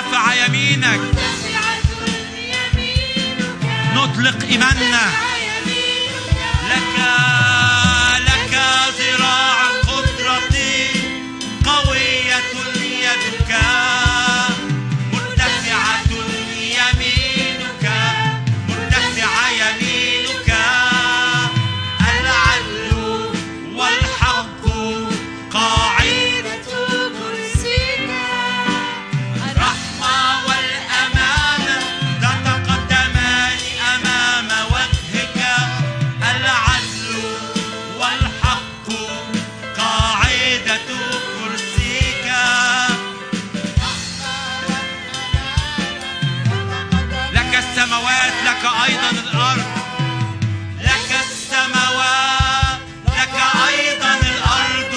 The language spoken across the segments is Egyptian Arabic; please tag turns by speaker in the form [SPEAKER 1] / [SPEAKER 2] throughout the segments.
[SPEAKER 1] مرتفعة يمينك نطلق إيماننا لك لك ذراع القدرة قوية يدك مرتفعة يمينك مرتفعة يمينك العدل والحق قاعدة الرحمة والأمانة تتقدمان أمام وجهك العدل والحق قاعدة كرسيك لك السماوات لك أيضا الأرض لك السماوات لك أيضا الأرض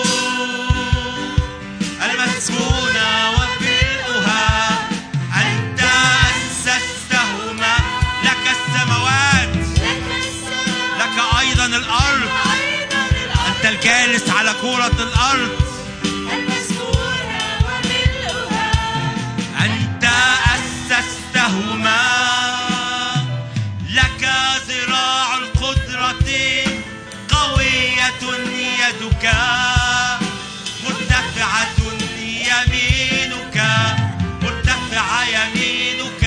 [SPEAKER 1] المسكونة وملؤها أنت أسستهما لك السماوات لك أيضا الأرض أنت الجالس على كرة الأرض أنت أسستهما لك ذراع القدرة قوية يدك مرتفعة يمينك مرتفعة يمينك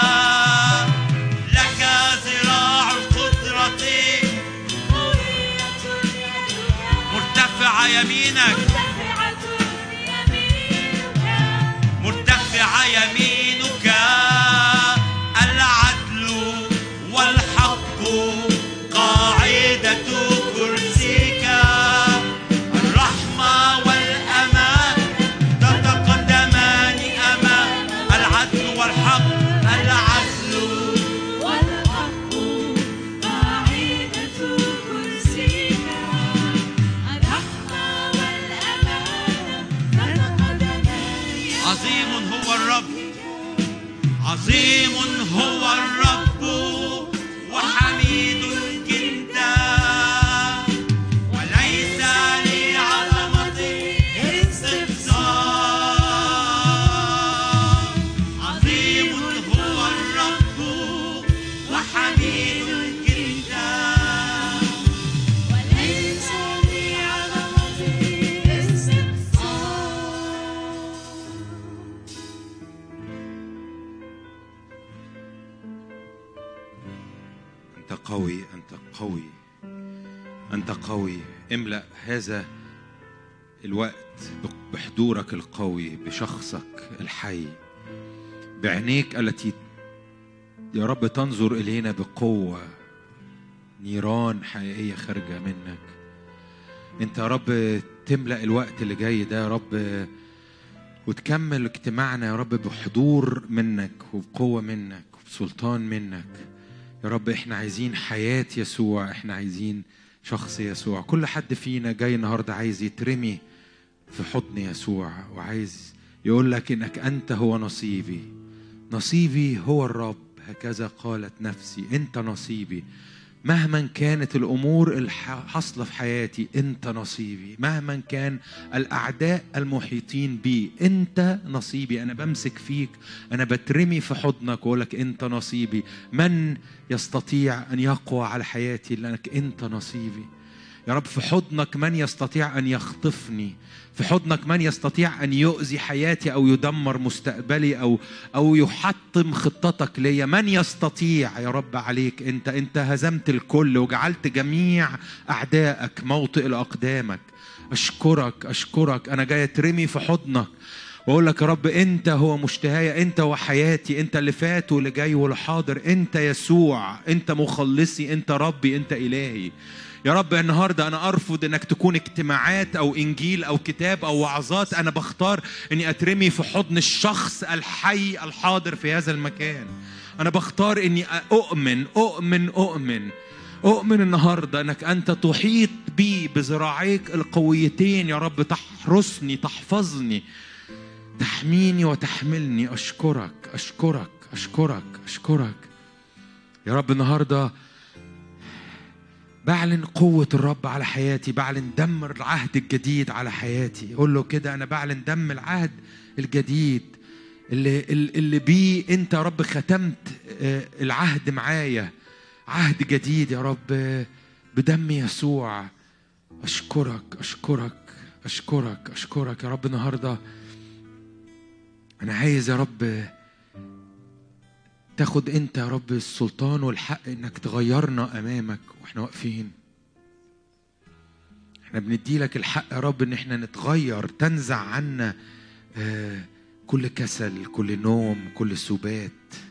[SPEAKER 1] لك ذراع القدرة مرتفعة يمينك مرتفعة يمينك العدل والحق قاعدة كرسيك الرحمة والأمان تتقدمان أمام العدل والحق العدل عظيم هو الرب عظيم هو الرب وحميد جدا وليس لعظمته استفسار عظيم هو الرب وحميد جدا
[SPEAKER 2] أنت قوي أنت قوي أنت قوي املأ هذا الوقت بحضورك القوي بشخصك الحي بعينيك التي يا رب تنظر إلينا بقوة نيران حقيقية خارجة منك أنت يا رب تملأ الوقت اللي جاي ده يا رب وتكمل اجتماعنا يا رب بحضور منك وبقوة منك وبسلطان منك يا رب احنا عايزين حياة يسوع احنا عايزين شخص يسوع كل حد فينا جاي النهاردة عايز يترمي في حضن يسوع وعايز يقول لك انك انت هو نصيبي نصيبي هو الرب هكذا قالت نفسي انت نصيبي مهما كانت الامور الحاصله في حياتي انت نصيبي مهما كان الاعداء المحيطين بي انت نصيبي انا بمسك فيك انا بترمي في حضنك واقول لك انت نصيبي من يستطيع ان يقوى على حياتي لانك انت نصيبي يا رب في حضنك من يستطيع ان يخطفني في حضنك من يستطيع ان يؤذي حياتي او يدمر مستقبلي او او يحطم خطتك ليا من يستطيع يا رب عليك انت انت هزمت الكل وجعلت جميع اعدائك موطئ لاقدامك اشكرك اشكرك انا جاي اترمي في حضنك واقول لك يا رب انت هو مشتهايا انت وحياتي انت اللي فات واللي جاي واللي حاضر انت يسوع انت مخلصي انت ربي انت الهي يا رب النهارده انا ارفض انك تكون اجتماعات او انجيل او كتاب او وعظات انا بختار اني اترمي في حضن الشخص الحي الحاضر في هذا المكان انا بختار اني اؤمن اؤمن اؤمن اؤمن النهارده انك انت تحيط بي بذراعيك القويتين يا رب تحرسني تحفظني تحميني وتحملني اشكرك اشكرك اشكرك اشكرك يا رب النهارده بعلن قوة الرب على حياتي بعلن دم العهد الجديد على حياتي قول له كده أنا بعلن دم العهد الجديد اللي اللي بيه انت يا رب ختمت آه، العهد معايا عهد جديد يا رب آه، بدم يسوع اشكرك اشكرك اشكرك اشكرك يا رب النهارده انا عايز يا رب تاخد انت يا رب السلطان والحق انك تغيرنا امامك واحنا واقفين احنا بندي لك الحق يا رب ان احنا نتغير تنزع عنا آه، كل كسل كل نوم كل سبات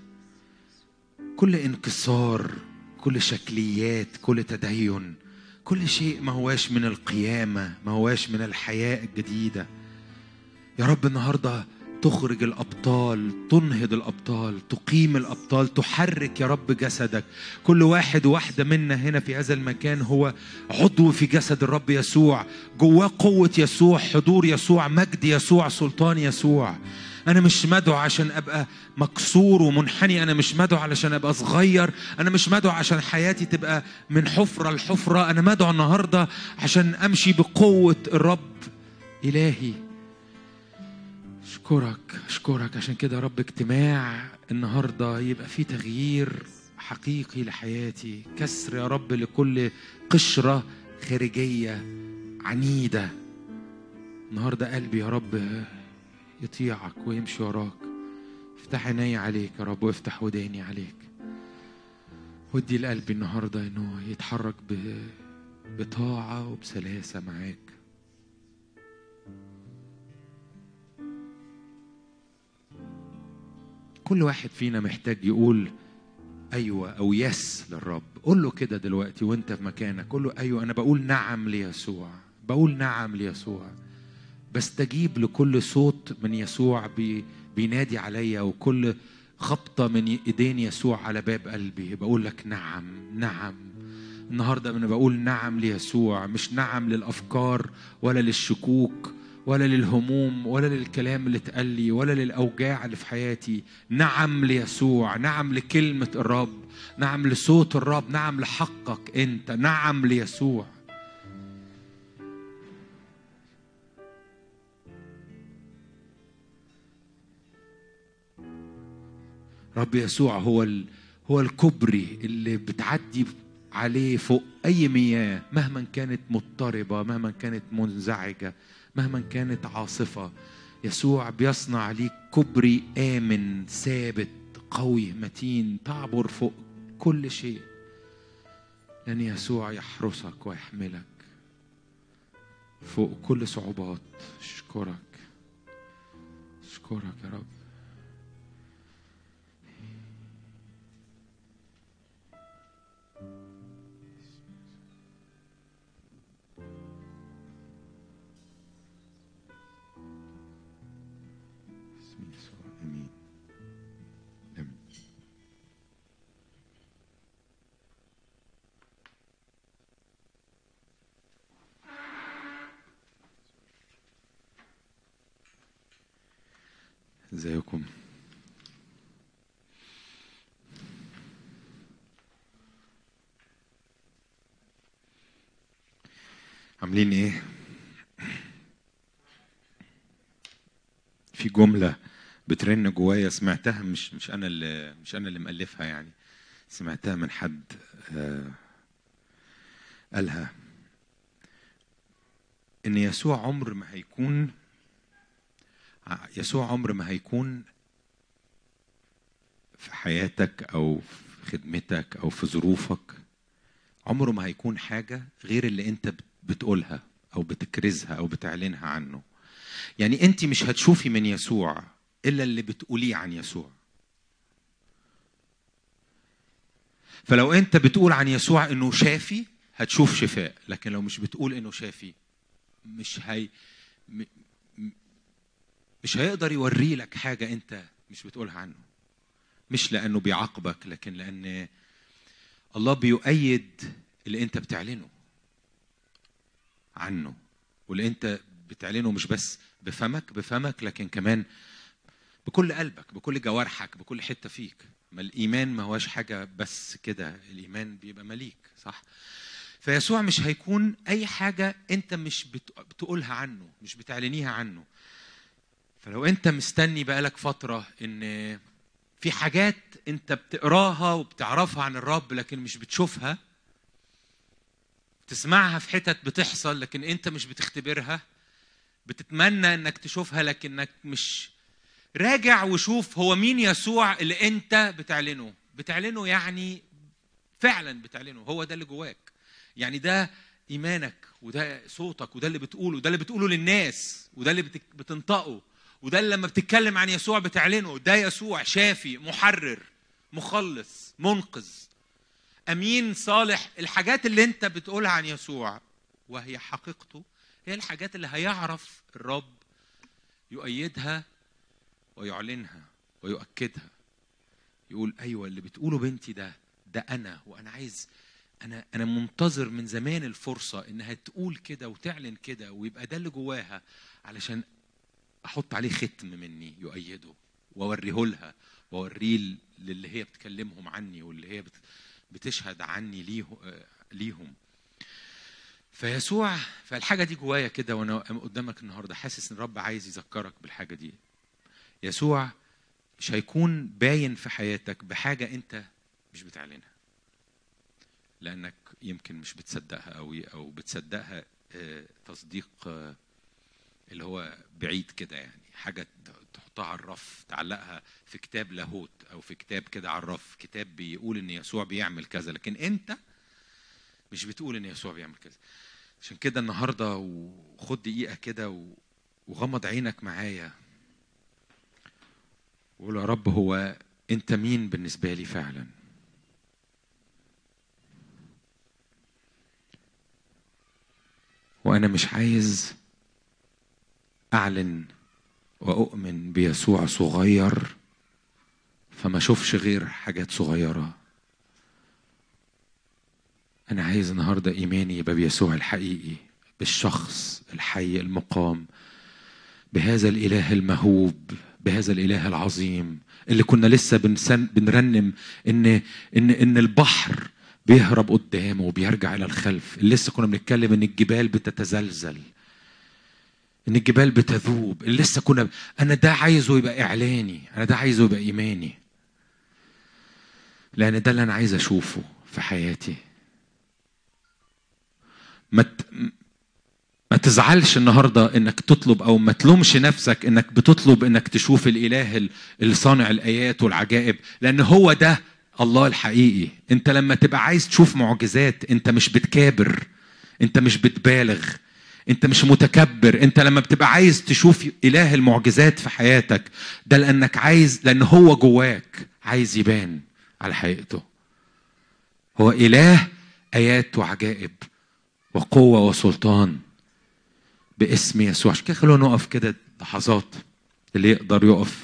[SPEAKER 2] كل انكسار كل شكليات كل تدين كل شيء ما هواش من القيامة ما هواش من الحياة الجديدة يا رب النهاردة تخرج الأبطال تنهض الأبطال تقيم الأبطال تحرك يا رب جسدك كل واحد وواحدة منا هنا في هذا المكان هو عضو في جسد الرب يسوع جواه قوة يسوع حضور يسوع مجد يسوع سلطان يسوع أنا مش مدعو عشان أبقى مكسور ومنحني أنا مش مدعو علشان أبقى صغير أنا مش مدعو عشان حياتي تبقى من حفرة لحفرة أنا مدعو النهاردة عشان أمشي بقوة الرب إلهي أشكرك أشكرك عشان كده يا رب اجتماع النهاردة يبقى فيه تغيير حقيقي لحياتي كسر يا رب لكل قشرة خارجية عنيدة النهاردة قلبي يا رب يطيعك ويمشي وراك افتح عيني عليك يا رب وافتح وداني عليك ودي لقلبي النهاردة انه يتحرك ب... بطاعة وبسلاسة معاك كل واحد فينا محتاج يقول ايوه او يس للرب قول له كده دلوقتي وانت في مكانك قول له ايوه انا بقول نعم ليسوع بقول نعم ليسوع بستجيب لكل صوت من يسوع بي بينادي عليا وكل خبطة من ايدين يسوع على باب قلبي بقول لك نعم نعم النهاردة أنا بقول نعم ليسوع مش نعم للأفكار ولا للشكوك ولا للهموم ولا للكلام اللي اتقال لي ولا للأوجاع اللي في حياتي نعم ليسوع نعم لكلمة الرب نعم لصوت الرب نعم لحقك أنت نعم ليسوع رب يسوع هو ال... هو الكبري اللي بتعدي عليه فوق اي مياه مهما كانت مضطربه مهما كانت منزعجه مهما كانت عاصفه يسوع بيصنع ليك كبري امن ثابت قوي متين تعبر فوق كل شيء لان يسوع يحرسك ويحملك فوق كل صعوبات اشكرك اشكرك يا رب باسم يسوع امين امين ازيكم عاملين ايه في جملة بترن جوايا سمعتها مش مش انا اللي مش انا اللي مألفها يعني سمعتها من حد آه، قالها ان يسوع عمر ما هيكون ع- يسوع عمر ما هيكون في حياتك او في خدمتك او في ظروفك عمره ما هيكون حاجة غير اللي انت بت- بتقولها او بتكرزها او بتعلنها عنه يعني انت مش هتشوفي من يسوع الا اللي بتقوليه عن يسوع فلو انت بتقول عن يسوع انه شافي هتشوف شفاء لكن لو مش بتقول انه شافي مش هي م- م- مش هيقدر يوري لك حاجة انت مش بتقولها عنه مش لانه بيعاقبك لكن لان الله بيؤيد اللي انت بتعلنه عنه واللي انت بتعلنه مش بس بفمك بفمك لكن كمان بكل قلبك بكل جوارحك بكل حته فيك ما الايمان ما هواش حاجه بس كده الايمان بيبقى مليك صح فيسوع مش هيكون اي حاجه انت مش بت- بتقولها عنه مش بتعلنيها عنه فلو انت مستني بقالك فترة ان في حاجات انت بتقراها وبتعرفها عن الرب لكن مش بتشوفها تسمعها في حتت بتحصل لكن انت مش بتختبرها بتتمنى انك تشوفها لكنك مش راجع وشوف هو مين يسوع اللي انت بتعلنه بتعلنه يعني فعلا بتعلنه هو ده اللي جواك يعني ده ايمانك وده صوتك وده اللي بتقوله وده اللي بتقوله للناس وده اللي بتك- بتنطقه وده اللي لما بتتكلم عن يسوع بتعلنه ده يسوع شافي محرر مخلص منقذ امين صالح الحاجات اللي انت بتقولها عن يسوع وهي حقيقته هي الحاجات اللي هيعرف الرب يؤيدها ويعلنها ويؤكدها يقول ايوه اللي بتقوله بنتي ده ده انا وانا عايز انا انا منتظر من زمان الفرصه انها تقول كده وتعلن كده ويبقى ده اللي جواها علشان احط عليه ختم مني يؤيده واوريه لها واوريه للي هي بتكلمهم عني واللي هي بت- بتشهد عني ليه آه، ليهم فيسوع فالحاجه دي جوايا كده وانا قدامك النهارده حاسس ان الرب عايز يذكرك بالحاجه دي يسوع مش هيكون باين في حياتك بحاجه انت مش بتعلنها لانك يمكن مش بتصدقها قوي او بتصدقها آه، تصديق آه، اللي هو بعيد كده يعني حاجه تحطها على الرف تعلقها في كتاب لاهوت او في كتاب كده على الرف كتاب بيقول ان يسوع بيعمل كذا لكن انت مش بتقول ان يسوع بيعمل كذا عشان كده النهارده وخد دقيقه كده و- وغمض عينك معايا وقول يا رب هو انت مين بالنسبه لي فعلا وانا مش عايز اعلن واؤمن بيسوع صغير فما اشوفش غير حاجات صغيره انا عايز النهارده ايماني يبقى بيسوع الحقيقي بالشخص الحي المقام بهذا الاله المهوب بهذا الاله العظيم اللي كنا لسه بنسن بنرنم ان ان ان البحر بيهرب قدامه وبيرجع الى الخلف اللي لسه كنا بنتكلم ان الجبال بتتزلزل ان الجبال بتذوب اللي لسه كنا انا ده عايزه يبقى اعلاني انا ده عايزه يبقى ايماني لان ده اللي انا عايز اشوفه في حياتي ما ت... ما تزعلش النهارده انك تطلب او ما تلومش نفسك انك بتطلب انك تشوف الاله ال- اللي صانع الايات والعجائب لان هو ده الله الحقيقي انت لما تبقى عايز تشوف معجزات انت مش بتكابر انت مش بتبالغ انت مش متكبر انت لما بتبقى عايز تشوف اله المعجزات في حياتك ده لانك عايز لان هو جواك عايز يبان على حقيقته هو اله ايات وعجائب وقوه وسلطان باسم يسوع عشان كده خلونا نقف كده لحظات اللي يقدر يقف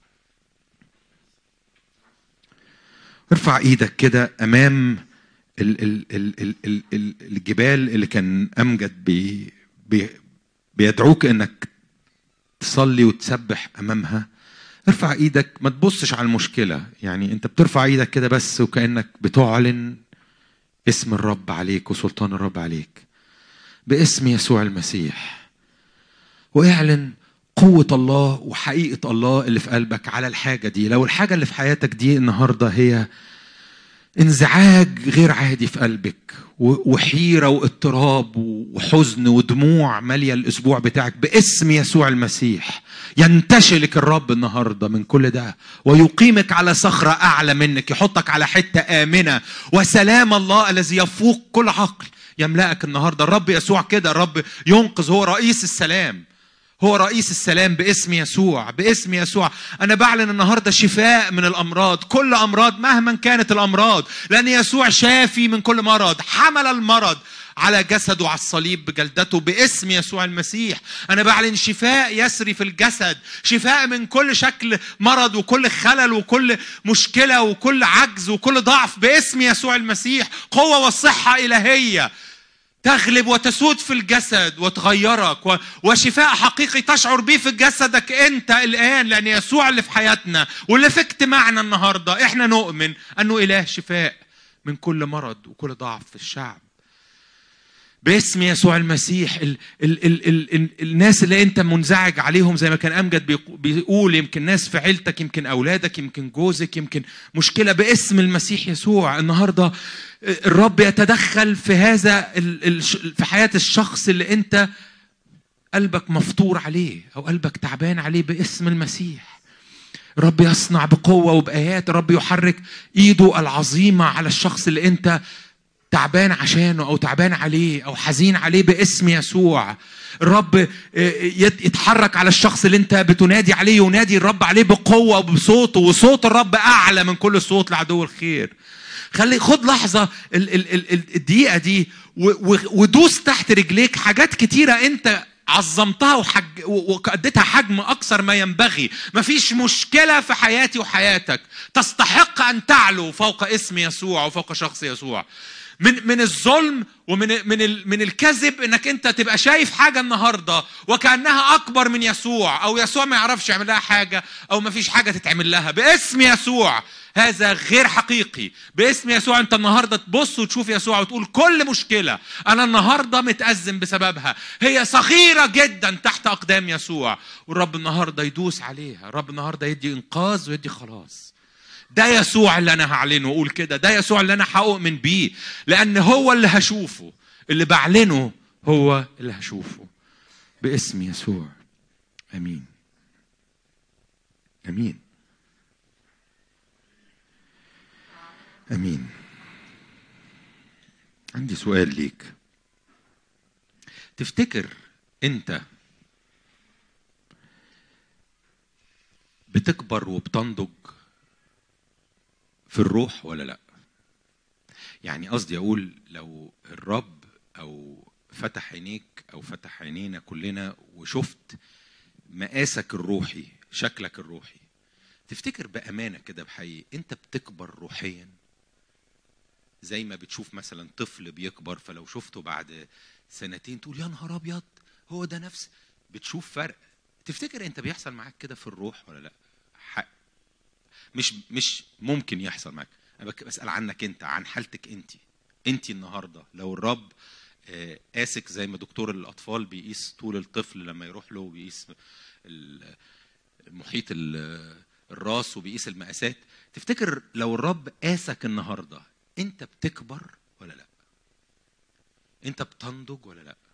[SPEAKER 2] ارفع ايدك كده امام ال ال ال ال ال ال الجبال اللي كان امجد بي بي بيدعوك انك تصلي وتسبح امامها ارفع ايدك ما تبصش على المشكله يعني انت بترفع ايدك كده بس وكانك بتعلن اسم الرب عليك وسلطان الرب عليك باسم يسوع المسيح واعلن قوة الله وحقيقة الله اللي في قلبك على الحاجة دي لو الحاجة اللي في حياتك دي النهاردة هي انزعاج غير عادي في قلبك و- وحيرة واضطراب وحزن ودموع مالية الأسبوع بتاعك باسم يسوع المسيح ينتشلك الرب النهاردة من كل ده ويقيمك على صخرة أعلى منك يحطك على حتة آمنة وسلام الله الذي يفوق كل عقل يملأك النهاردة الرب يسوع كده الرب ينقذ هو رئيس السلام هو رئيس السلام باسم يسوع باسم يسوع انا بعلن النهارده شفاء من الامراض كل امراض مهما كانت الامراض لان يسوع شافي من كل مرض حمل المرض على جسده على الصليب بجلدته باسم يسوع المسيح انا بعلن شفاء يسري في الجسد شفاء من كل شكل مرض وكل خلل وكل مشكله وكل عجز وكل ضعف باسم يسوع المسيح قوه والصحه الهيه تغلب وتسود في الجسد وتغيرك و- وشفاء حقيقي تشعر به في جسدك انت الان لان يسوع اللي في حياتنا واللي في اجتماعنا النهارده احنا نؤمن انه اله شفاء من كل مرض وكل ضعف في الشعب باسم يسوع المسيح ال ال ال ال ال الناس اللي انت منزعج عليهم زي ما كان امجد بيق- بيقول يمكن ناس في عيلتك يمكن اولادك يمكن جوزك يمكن مشكله باسم المسيح يسوع النهارده الرب يتدخل في هذا ال- ال- في حياه الشخص اللي انت قلبك مفطور عليه او قلبك تعبان عليه باسم المسيح الرب يصنع بقوه وبايات الرب يحرك ايده العظيمه على الشخص اللي انت تعبان عشانه او تعبان عليه او حزين عليه باسم يسوع الرب آه، يت- يتحرك على الشخص اللي انت بتنادي عليه ينادي الرب عليه بقوه وبصوته وصوت الرب اعلى من كل صوت لعدو الخير خلي خد لحظه ال ال ال ال- الدقيقه دي و- و- ودوس تحت رجليك حاجات كتيره انت عظمتها وحج و- واديتها حجم اكثر ما ينبغي مفيش مشكله في حياتي وحياتك تستحق ان تعلو فوق اسم يسوع وفوق شخص يسوع من من الظلم ومن من ال- من الكذب انك انت تبقى شايف حاجه النهارده وكانها اكبر من يسوع او يسوع ما يعرفش يعمل لها حاجه او ما فيش حاجه تتعمل لها باسم يسوع هذا غير حقيقي باسم يسوع انت النهارده تبص وتشوف يسوع وتقول كل مشكله انا النهارده متازم بسببها هي صغيره جدا تحت اقدام يسوع والرب النهارده يدوس عليها الرب النهارده يدي انقاذ ويدي خلاص ده يسوع اللي انا هعلنه واقول كده ده يسوع اللي انا هؤمن بيه لان هو اللي هشوفه اللي بعلنه هو اللي هشوفه باسم يسوع امين امين امين عندي سؤال ليك تفتكر انت بتكبر وبتنضج في الروح ولا لا يعني قصدي اقول لو الرب او فتح عينيك او فتح عينينا كلنا وشفت مقاسك الروحي شكلك الروحي تفتكر بامانه كده بحقيقي انت بتكبر روحيا زي ما بتشوف مثلا طفل بيكبر فلو شفته بعد سنتين تقول يا نهار ابيض هو ده نفس بتشوف فرق تفتكر انت بيحصل معاك كده في الروح ولا لا حق مش مش ممكن يحصل معاك انا بك- بسال عنك انت عن حالتك انت انت النهارده لو الرب آه، قاسك زي ما دكتور الاطفال بيقيس طول الطفل لما يروح له بيقيس ال- محيط ال- الراس وبيقيس المقاسات تفتكر لو الرب قاسك النهارده انت بتكبر ولا لا انت بتنضج ولا لا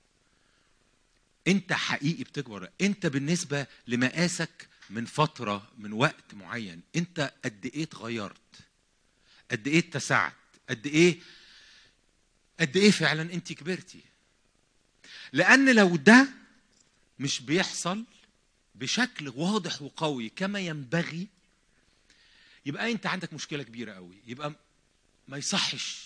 [SPEAKER 2] انت حقيقي بتكبر ولا لأ؟ انت بالنسبه لمقاسك من فتره من وقت معين انت قد ايه اتغيرت قد ايه اتسعت قد ايه قد ايه فعلا انت كبرتي لان لو ده مش بيحصل بشكل واضح وقوي كما ينبغي يبقى انت عندك مشكله كبيره قوي يبقى ما يصحش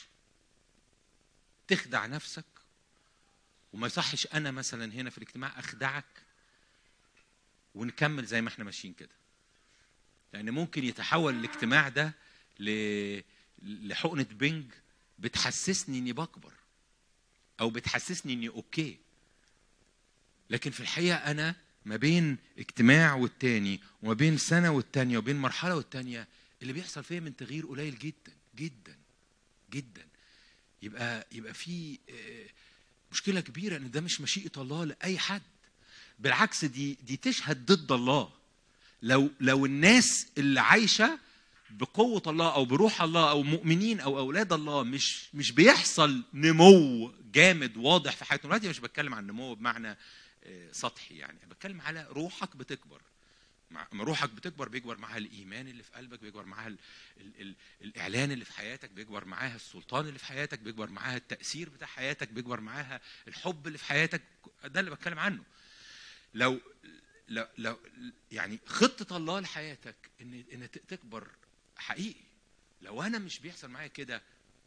[SPEAKER 2] تخدع نفسك وما يصحش انا مثلا هنا في الاجتماع اخدعك ونكمل زي ما احنا ماشيين كده لان ممكن يتحول الاجتماع ده ل... لحقنه بنج بتحسسني اني بكبر او بتحسسني اني اوكي لكن في الحقيقه انا ما بين اجتماع والتاني وما بين سنه والتانيه وبين مرحله والتانيه اللي بيحصل فيا من تغيير قليل جدا جدا جدا يبقى يبقى في آه، مشكله كبيره ان ده مش مشيئه الله لاي حد بالعكس دي دي تشهد ضد الله لو لو الناس اللي عايشه بقوه الله او بروح الله او مؤمنين او اولاد الله مش مش بيحصل نمو جامد واضح في حياتهم دلوقتي مش بتكلم عن نمو بمعنى آه، سطحي يعني أنا بتكلم على روحك بتكبر مع ما روحك بتكبر بيكبر معاها الايمان اللي في قلبك بيكبر معاها ال ال ال الاعلان اللي في حياتك بيكبر معاها السلطان اللي في حياتك بيكبر معاها التاثير بتاع حياتك بيكبر معاها الحب اللي في حياتك ده اللي بتكلم عنه لو لو, لو يعني خطه الله لحياتك ان ان ت- تكبر حقيقي لو انا مش بيحصل معايا كده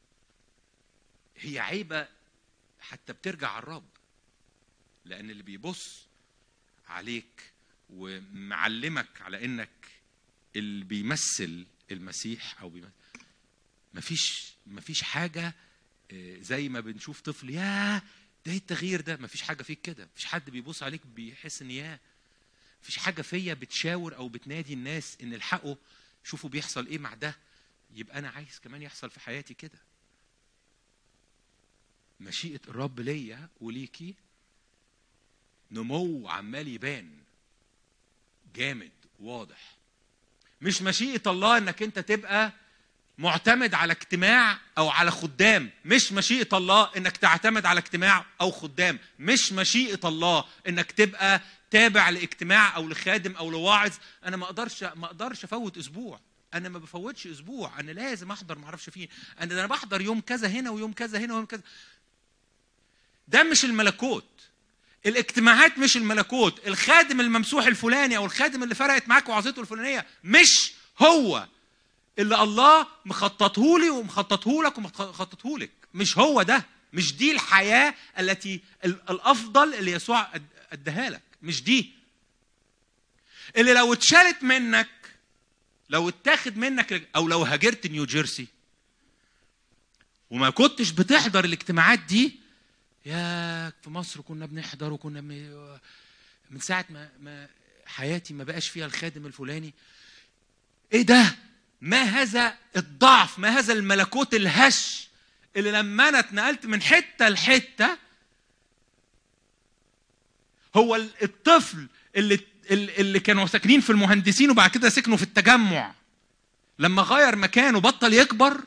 [SPEAKER 2] هي عيبه حتى بترجع على الرب لان اللي بيبص عليك ومعلمك على انك اللي بيمثل المسيح او بيمثل مفيش مفيش حاجه آه، زي ما بنشوف طفل يا ده ايه التغيير ده مفيش حاجه فيك كده مفيش حد بيبص عليك بيحس ان يا مفيش حاجه فيا بتشاور او بتنادي الناس ان الحقوا شوفوا بيحصل ايه مع ده يبقى انا عايز كمان يحصل في حياتي كده مشيئة الرب ليا وليكي نمو عمال يبان جامد واضح مش مشيئة الله انك انت تبقى معتمد على اجتماع او على خدام مش مشيئة الله انك تعتمد على اجتماع او خدام مش مشيئة الله انك تبقى تابع لاجتماع او لخادم او لواعظ انا ما اقدرش ما اقدرش افوت اسبوع انا ما بفوتش اسبوع انا لازم احضر ما اعرفش فين انا ده انا بحضر يوم كذا هنا ويوم كذا هنا ويوم كذا ده مش الملكوت الاجتماعات مش الملكوت الخادم الممسوح الفلاني او الخادم اللي فرقت معاك وعظته الفلانيه مش هو اللي الله مخططه لي ومخططه لك ومخططه لك مش هو ده مش دي الحياه التي ال- الافضل اللي يسوع أد- اداها لك مش دي اللي لو اتشالت منك لو اتاخد منك او لو هاجرت نيو جيرسي وما كنتش بتحضر الاجتماعات دي يا في مصر كنا بنحضر وكنا م- من ساعه ما ما حياتي ما بقاش فيها الخادم الفلاني ايه ده ما هذا الضعف ما هذا الملكوت الهش اللي لما انا اتنقلت من حته لحته هو ال- الطفل اللي اللي كانوا ساكنين في المهندسين وبعد كده سكنوا في التجمع لما غير مكانه بطل يكبر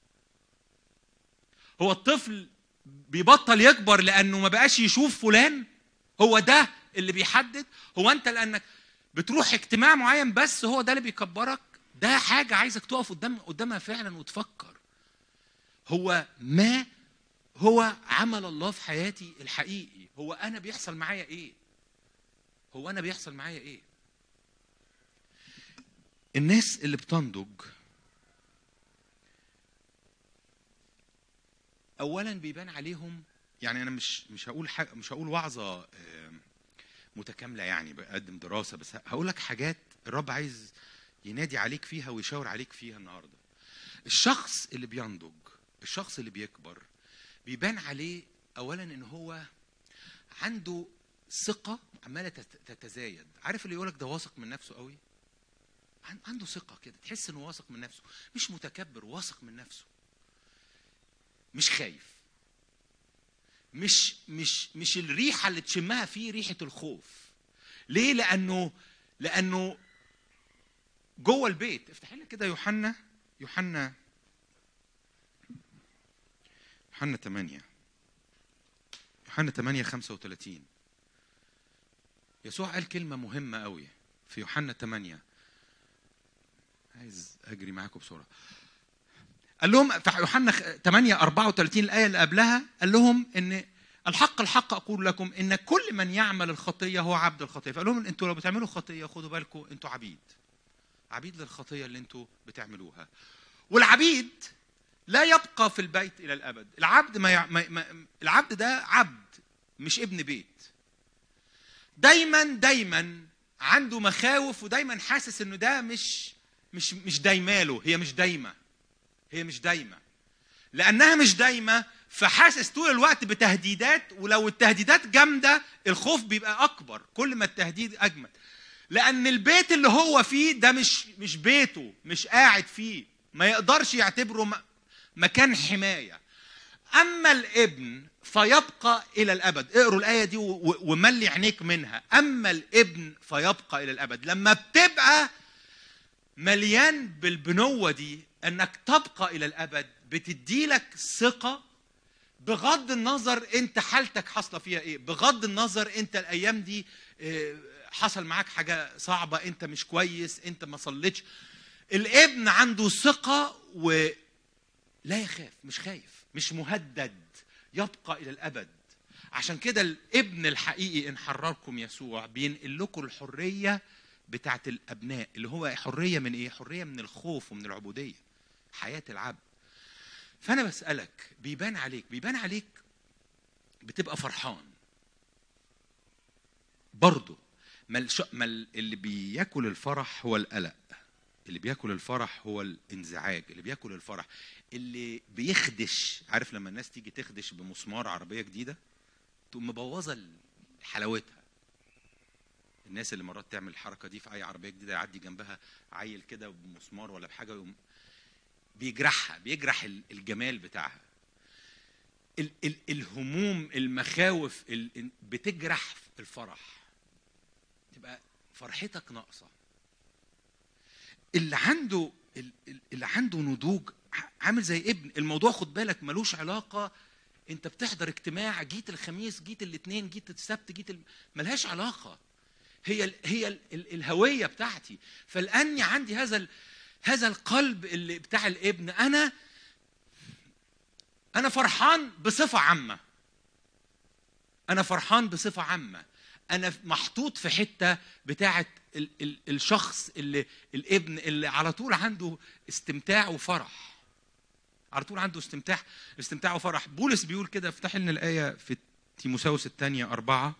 [SPEAKER 2] هو الطفل بيبطل يكبر لانه ما بقاش يشوف فلان هو ده اللي بيحدد هو انت لانك بتروح اجتماع معين بس هو ده اللي بيكبرك ده حاجه عايزك تقف قدام قدامها فعلا وتفكر هو ما هو عمل الله في حياتي الحقيقي هو انا بيحصل معايا ايه هو انا بيحصل معايا ايه الناس اللي بتنضج اولا بيبان عليهم يعني انا مش مش هقول حاجة مش هقول وعظه آم، متكامله يعني بقدم دراسه بس هقول لك حاجات الرب عايز ينادي عليك فيها ويشاور عليك فيها النهارده الشخص اللي بينضج الشخص اللي بيكبر بيبان عليه اولا ان هو عنده ثقه عماله تت- تتزايد عارف اللي يقولك ده واثق من نفسه قوي عن- عنده ثقه كده تحس انه واثق من نفسه مش متكبر واثق من نفسه مش خايف مش مش مش الريحه اللي تشمها فيه ريحه الخوف ليه لانه لانه جوه البيت افتح لنا كده يوحنا يوحنا يوحنا 8 يوحنا 8 35 يسوع قال كلمة مهمة قوي في يوحنا 8 عايز اجري معاكم بسرعة قال لهم في يوحنا 8 34 الآية اللي قبلها قال لهم إن الحق الحق أقول لكم إن كل من يعمل الخطية هو عبد الخطية فقال لهم أنتوا لو بتعملوا خطية خدوا بالكم أنتوا عبيد عبيد للخطية اللي أنتوا بتعملوها والعبيد لا يبقى في البيت إلى الأبد العبد ما, يع... ما... ما... العبد ده عبد مش ابن بيت دايما دايما عنده مخاوف ودايما حاسس انه ده مش مش مش دايماله هي مش دايمه هي مش دايمه لانها مش دايمه فحاسس طول الوقت بتهديدات ولو التهديدات جامده الخوف بيبقى اكبر كل ما التهديد اجمد لان البيت اللي هو فيه ده مش مش بيته مش قاعد فيه ما يقدرش يعتبره م- مكان حمايه اما الابن فيبقى الى الابد اقروا الايه دي و- و- وملي عينيك منها اما الابن فيبقى الى الابد لما بتبقى مليان بالبنوة دي انك تبقى الى الابد بتديلك ثقة بغض النظر انت حالتك حاصلة فيها ايه بغض النظر انت الايام دي آه، حصل معاك حاجة صعبة انت مش كويس انت ما صليتش الابن عنده ثقة ولا يخاف مش خايف مش مهدد يبقى الى الابد عشان كده الابن الحقيقي ان حرركم يسوع بينقل لكم الحريه بتاعت الابناء اللي هو حريه من ايه حريه من الخوف ومن العبوديه حياه العبد فانا بسالك بيبان عليك بيبان عليك بتبقى فرحان برضه ما الش... ما ال- اللي بياكل الفرح هو القلق اللي بياكل الفرح هو الانزعاج اللي بياكل الفرح اللي بيخدش عارف لما الناس تيجي تخدش بمسمار عربيه جديده تقوم مبوظه حلاوتها الناس اللي مرات تعمل الحركه دي في اي عربيه جديده يعدي جنبها عيل كده بمسمار ولا بحاجه يقوم بيجرحها بيجرح ال- الجمال بتاعها ال ال الهموم المخاوف ال بتجرح الفرح تبقى فرحتك ناقصه اللي عنده ال- ال- اللي عنده نضوج ع- عامل زي ابن الموضوع خد بالك ملوش علاقه انت بتحضر اجتماع جيت الخميس جيت الاثنين جيت السبت جيت ال... ملهاش علاقه هي ال... هي ال... ال... الهويه بتاعتي فلاني عندي هذا ال... هذا القلب اللي بتاع الابن انا انا فرحان بصفه عامه انا فرحان بصفه عامه انا محطوط في حته بتاعه ال ال الشخص اللي الابن اللي على طول عنده استمتاع وفرح على طول عنده استمتاع استمتاع وفرح بولس بيقول كده افتح لنا الايه في تيموساوس الثانيه أربعة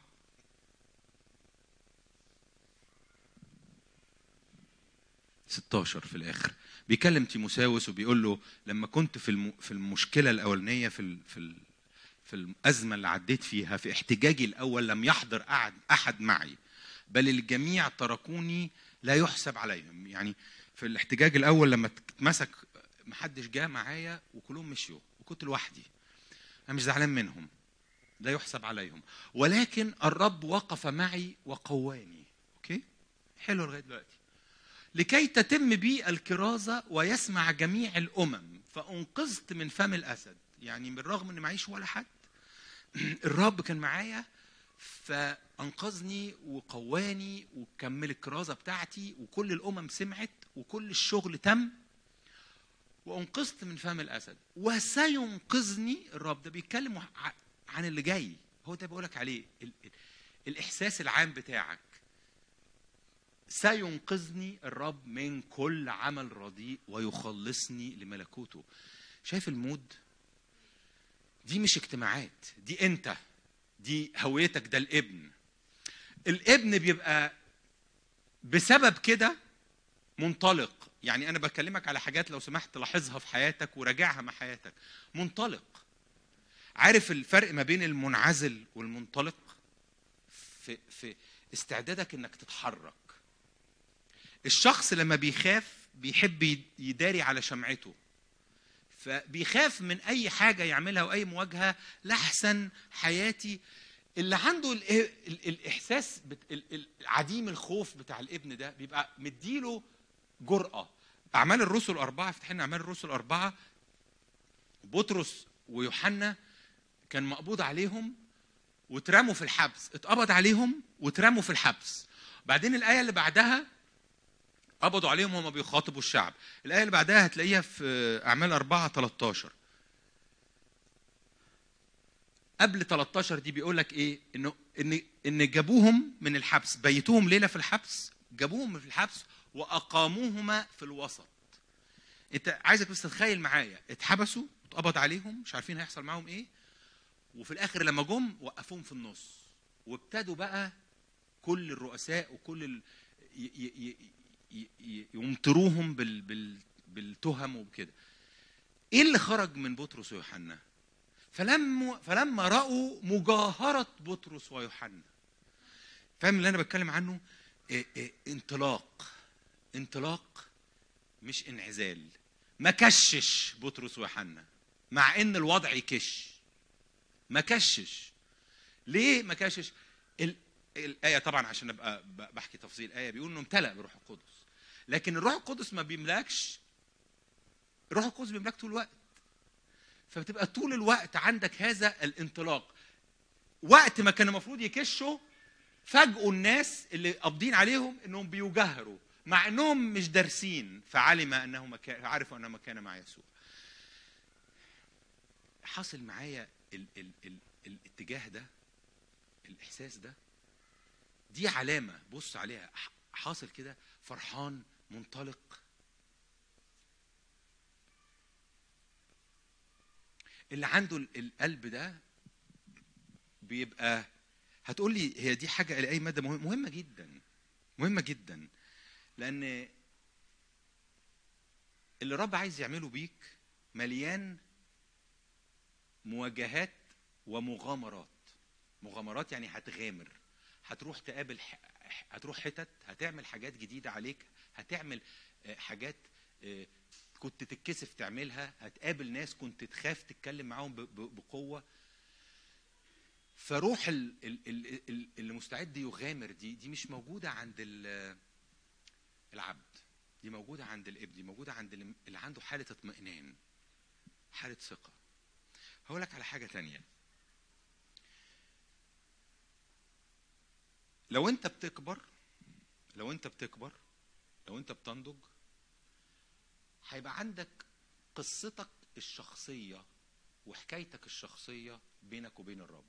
[SPEAKER 2] ستاشر في الآخر بيكلم تيموساوس وبيقول له لما كنت في الم... في المشكلة الأولانية في ال... في ال... في الأزمة اللي عديت فيها في احتجاجي الأول لم يحضر أحد أحد معي بل الجميع تركوني لا يحسب عليهم يعني في الاحتجاج الأول لما اتمسك محدش جه معايا وكلهم مشيوا وكنت لوحدي أنا مش زعلان منهم لا يحسب عليهم ولكن الرب وقف معي وقواني أوكي حلو لغاية دلوقتي لكي تتم بي الكرازة ويسمع جميع الأمم فأنقذت من فم الأسد يعني بالرغم أن معيش ولا حد الرب كان معايا فانقذني وقواني وكمل الكرازه بتاعتي وكل الامم سمعت وكل الشغل تم وانقذت من فم الاسد وسينقذني الرب ده بيتكلم ع- عن اللي جاي هو ده بقولك عليه ال- ال- الاحساس العام بتاعك سينقذني الرب من كل عمل رديء ويخلصني لملكوته شايف المود دي مش اجتماعات دي انت دي هويتك ده الابن الابن بيبقى بسبب كده منطلق يعني انا بكلمك على حاجات لو سمحت لاحظها في حياتك وراجعها مع حياتك منطلق عارف الفرق ما بين المنعزل والمنطلق في في استعدادك انك تتحرك الشخص لما بيخاف بيحب يداري على شمعته فبيخاف من اي حاجه يعملها واي مواجهه لاحسن حياتي اللي عنده ال ال الاحساس بت ال ال عديم الخوف بتاع الابن ده بيبقى مديله جرأه اعمال الرسل اربعه افتح لنا اعمال الرسل اربعه بطرس ويوحنا كان مقبوض عليهم واترموا في الحبس اتقبض عليهم واترموا في الحبس بعدين الايه اللي بعدها قبضوا عليهم وهم بيخاطبوا الشعب الآية اللي بعدها هتلاقيها في أعمال 4 13 قبل 13 دي بيقول لك ايه انه ان ان جابوهم من الحبس بيتوهم ليله في الحبس جابوهم في الحبس واقاموهما في الوسط انت عايزك بس تتخيل معايا اتحبسوا اتقبض عليهم مش عارفين هيحصل معاهم ايه وفي الاخر لما جم وقفوهم في النص وابتدوا بقى كل الرؤساء وكل ال... ي... ي... ي... ي... يمطروهم بال... بال... بالتهم وبكده ايه اللي خرج من بطرس ويوحنا فلما فلما راوا مجاهره بطرس ويوحنا فاهم اللي انا بتكلم عنه إيه إيه انطلاق انطلاق مش انعزال ما كشش بطرس ويوحنا مع ان الوضع يكش ما كشش ليه ما كشش ال... الآية طبعا عشان ابقى ب- بحكي تفصيل الآية بيقول انه امتلأ بالروح القدس لكن الروح القدس ما بيملاكش الروح القدس بيملاك طول الوقت فبتبقى طول الوقت عندك هذا الانطلاق وقت ما كان المفروض يكشوا فاجئوا الناس اللي قابضين عليهم انهم بيجهروا مع انهم مش دارسين فعلم انه مكان عرفوا انه مكان مع يسوع حاصل معايا ال ال ال الاتجاه ده الاحساس ده دي علامه بص عليها ح- حاصل كده فرحان منطلق اللي عنده ال- القلب ده بيبقى هتقول لي هي دي حاجه لاي مدى مهم- مهمه جدا مهمه جدا لان اللي الرب عايز يعمله بيك مليان مواجهات ومغامرات مغامرات يعني هتغامر هتروح تقابل ح... هتروح حتت هتعمل حاجات جديده عليك هتعمل آه، حاجات آه، كنت تتكسف تعملها هتقابل ناس كنت تخاف تتكلم معاهم ب- ب- بقوه فروح ال- ال- ال- ال- اللي مستعد يغامر دي دي مش موجوده عند ال- العبد دي موجوده عند الابن دي موجوده عند اللي اللي عنده حاله اطمئنان حاله ثقه هقول لك على حاجه تانية لو انت بتكبر لو انت بتكبر لو انت بتنضج هيبقى عندك قصتك الشخصيه وحكايتك الشخصيه بينك وبين الرب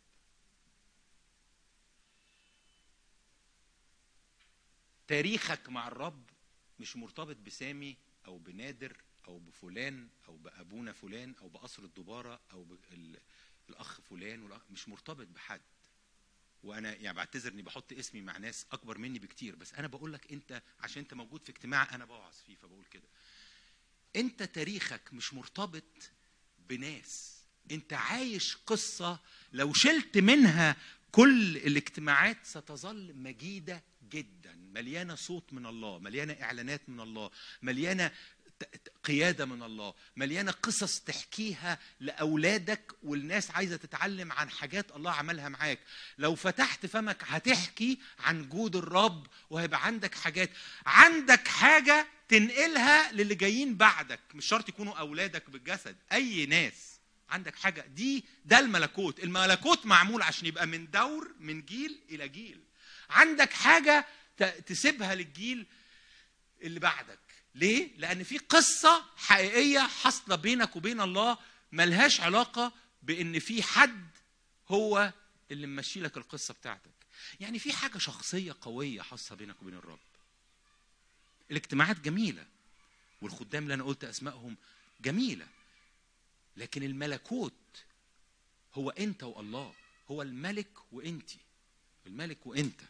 [SPEAKER 2] تاريخك مع الرب مش مرتبط بسامي او بنادر او بفلان او بابونا فلان او بقصر الدباره او بالاخ فلان والأخ- مش مرتبط بحد وانا يعني بعتذر اني بحط اسمي مع ناس اكبر مني بكتير بس انا بقول لك انت عشان انت موجود في اجتماع انا بوعظ فيه فبقول كده انت تاريخك مش مرتبط بناس انت عايش قصه لو شلت منها كل الاجتماعات ستظل مجيده جدا مليانه صوت من الله مليانه اعلانات من الله مليانه ت- ت- قياده من الله مليانه قصص تحكيها لاولادك والناس عايزه تتعلم عن حاجات الله عملها معاك لو فتحت فمك هتحكي عن جود الرب وهيبقى عندك حاجات عندك حاجه تنقلها للي جايين بعدك مش شرط يكونوا اولادك بالجسد اي ناس عندك حاجه دي ده الملكوت الملكوت معمول عشان يبقى من دور من جيل الى جيل عندك حاجه ت- تسيبها للجيل اللي بعدك ليه لان في قصه حقيقيه حاصله بينك وبين الله ملهاش علاقه بان في حد هو اللي ممشي لك القصه بتاعتك يعني في حاجه شخصيه قويه حاصله بينك وبين الرب الاجتماعات جميله والخدام اللي انا قلت اسمائهم جميله لكن الملكوت هو انت والله هو الملك وانت الملك وانت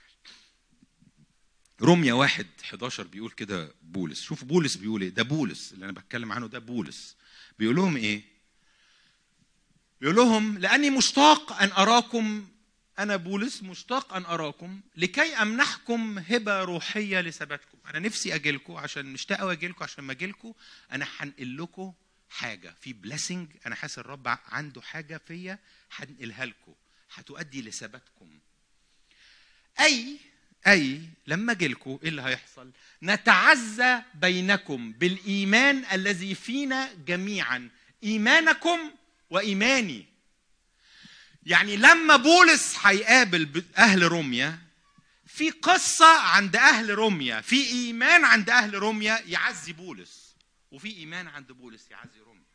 [SPEAKER 2] رمية واحد 11 بيقول كده بولس شوف بولس بيقول ايه ده بولس اللي انا بتكلم عنه ده بولس بيقول لهم ايه بيقول لهم لاني مشتاق ان اراكم انا بولس مشتاق ان اراكم لكي امنحكم هبه روحيه لثباتكم انا نفسي اجي لكم عشان مشتاق قوي اجي لكم عشان ما اجي لكم انا هنقل لكم حاجه في بليسنج انا حاسس الرب عنده حاجه فيا هنقلها لكم هتؤدي لثباتكم اي اي لما اجي لكم ايه اللي هيحصل نتعزى بينكم بالايمان الذي فينا جميعا ايمانكم وايماني يعني لما بولس هيقابل ب- اهل روميا في قصه عند اهل روميا في ايمان عند اهل روميا يعزي بولس وفي ايمان عند بولس يعزي روميا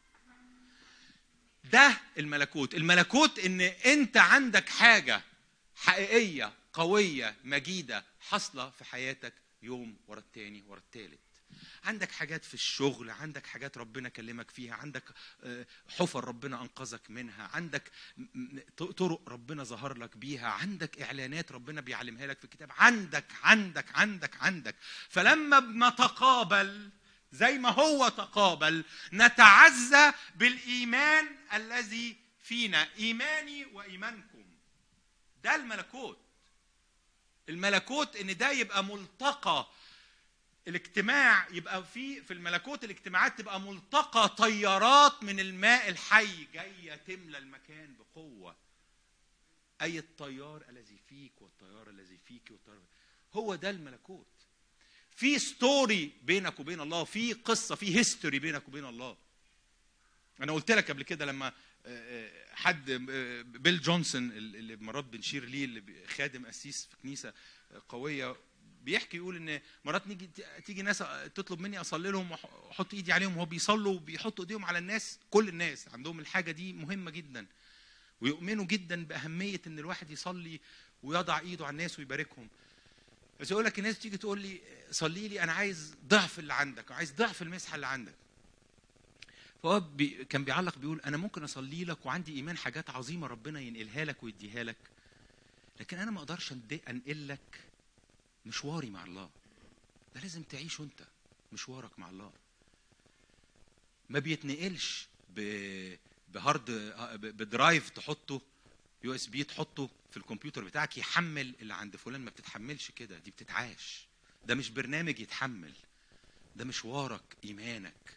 [SPEAKER 2] ده الملكوت الملكوت ان انت عندك حاجه حقيقيه قويه مجيده حاصله في حياتك يوم ورا التاني ورا التالت عندك حاجات في الشغل عندك حاجات ربنا كلمك فيها عندك آه، حفر ربنا انقذك منها عندك م- م- طرق ربنا ظهر لك بيها عندك اعلانات ربنا بيعلمها لك في الكتاب عندك عندك عندك عندك فلما بنتقابل زي ما هو تقابل نتعزى بالايمان الذي فينا ايماني وايمانكم ده الملكوت الملكوت ان ده يبقى ملتقى الاجتماع يبقى في في الملكوت الاجتماعات تبقى ملتقى طيارات من الماء الحي جايه تملى المكان بقوه اي الطيار الذي فيك والطيار الذي فيك والطيار هو ده الملكوت في ستوري بينك وبين الله في قصه في هيستوري بينك وبين الله انا قلت لك قبل كده لما آه، آه، حد آه، بيل جونسون اللي مرات بنشير ليه اللي بي- خادم قسيس في كنيسه قويه بيحكي يقول ان مرات نيجي تيجي ناس تطلب مني اصلي لهم واحط ايدي عليهم وهو بيصلوا وبيحطوا ايديهم على الناس كل الناس عندهم الحاجه دي مهمه جدا ويؤمنوا جدا باهميه ان الواحد يصلي ويضع ايده على الناس ويباركهم بس يقول لك الناس تيجي تقول لي صلي لي انا عايز ضعف اللي عندك عايز ضعف المسحه اللي عندك فهو بي كان بيعلق بيقول انا ممكن اصلي لك وعندي ايمان حاجات عظيمه ربنا ينقلها لك ويديها لك لكن انا ما اقدرش أند- انقل لك مشواري مع الله ده لازم تعيشه انت مشوارك مع الله ما بيتنقلش ب بهارد ب- بدرايف تحطه يو اس بي تحطه في الكمبيوتر بتاعك يحمل اللي عند فلان ما بتتحملش كده دي بتتعاش ده مش برنامج يتحمل ده مشوارك ايمانك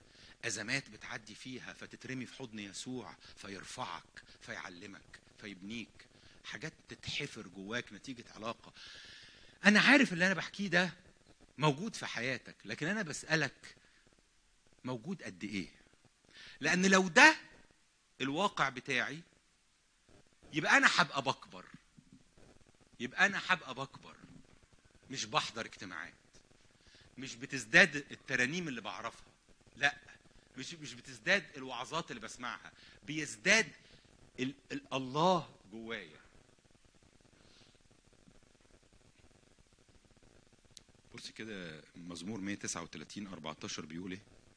[SPEAKER 2] ازمات بتعدي فيها فتترمي في حضن يسوع فيرفعك فيعلمك فيبنيك حاجات تتحفر جواك نتيجه علاقه انا عارف اللي انا بحكيه ده موجود في حياتك لكن انا بسالك موجود قد ايه لان لو ده الواقع بتاعي يبقى انا هبقى بكبر يبقى انا هبقى بكبر مش بحضر اجتماعات مش بتزداد الترانيم اللي بعرفها لا مش مش بتزداد الوعظات اللي بسمعها بيزداد ال ال الله جوايا بص كده مزمور 139 14 بيقول ايه؟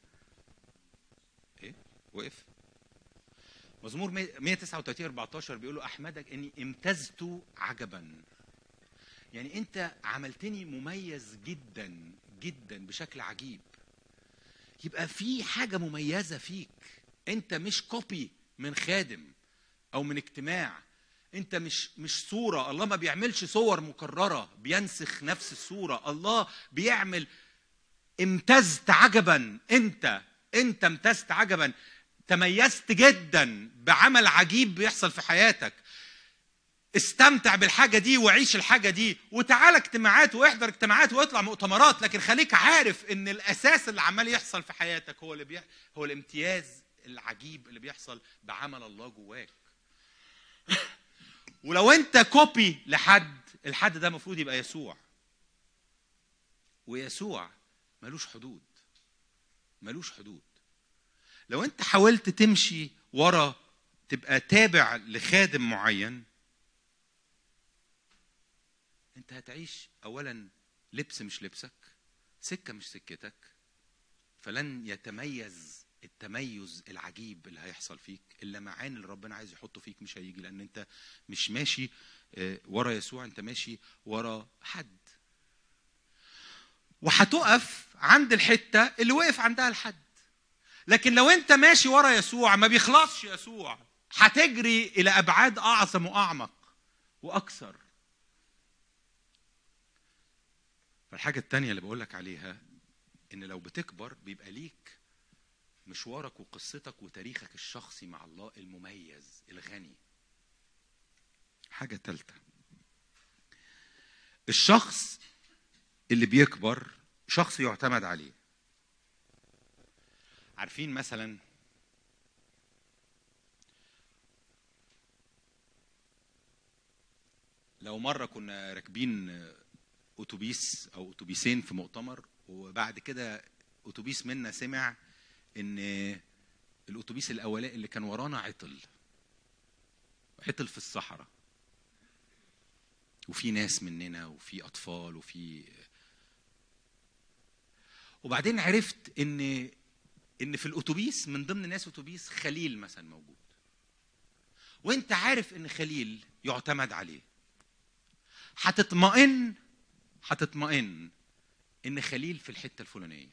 [SPEAKER 2] ايه؟ وقف مزمور 139 14 بيقول له احمدك اني امتزت عجبا يعني انت عملتني مميز جدا جدا بشكل عجيب يبقى في حاجه مميزه فيك انت مش كوبي من خادم او من اجتماع انت مش مش صوره الله ما بيعملش صور مكرره بينسخ نفس الصوره الله بيعمل امتزت عجبا انت انت امتزت عجبا تميزت جدا بعمل عجيب بيحصل في حياتك استمتع بالحاجه دي وعيش الحاجه دي وتعالى اجتماعات واحضر اجتماعات واطلع مؤتمرات لكن خليك عارف ان الاساس اللي عمال يحصل في حياتك هو اللي بيح... هو الامتياز العجيب اللي بيحصل بعمل الله جواك ولو انت كوبي لحد الحد ده المفروض يبقى يسوع ويسوع ملوش حدود ملوش حدود لو انت حاولت تمشي ورا تبقى تابع لخادم معين انت هتعيش اولا لبس مش لبسك سكه مش سكتك فلن يتميز التميز العجيب اللي هيحصل فيك اللمعان اللي ربنا عايز يحطه فيك مش هيجي لان انت مش ماشي آه، ورا يسوع انت ماشي ورا حد وهتقف عند الحته اللي وقف عندها الحد لكن لو انت ماشي ورا يسوع ما بيخلصش يسوع هتجري الى ابعاد اعظم واعمق واكثر فالحاجه التانية اللي بقولك عليها ان لو بتكبر بيبقى ليك مشوارك وقصتك وتاريخك الشخصي مع الله المميز الغني حاجة تالتة الشخص اللي بيكبر شخص يعتمد عليه عارفين مثلا لو مرة كنا راكبين أتوبيس أو أتوبيسين في مؤتمر وبعد كده أتوبيس منا سمع إن الأتوبيس الأولاني اللي كان ورانا عطل عطل في الصحراء وفي ناس مننا وفي أطفال وفي وبعدين عرفت إن ان في الاتوبيس من ضمن ناس اتوبيس خليل مثلا موجود وانت عارف ان خليل يعتمد عليه هتطمئن هتطمئن ان خليل في الحته الفلانيه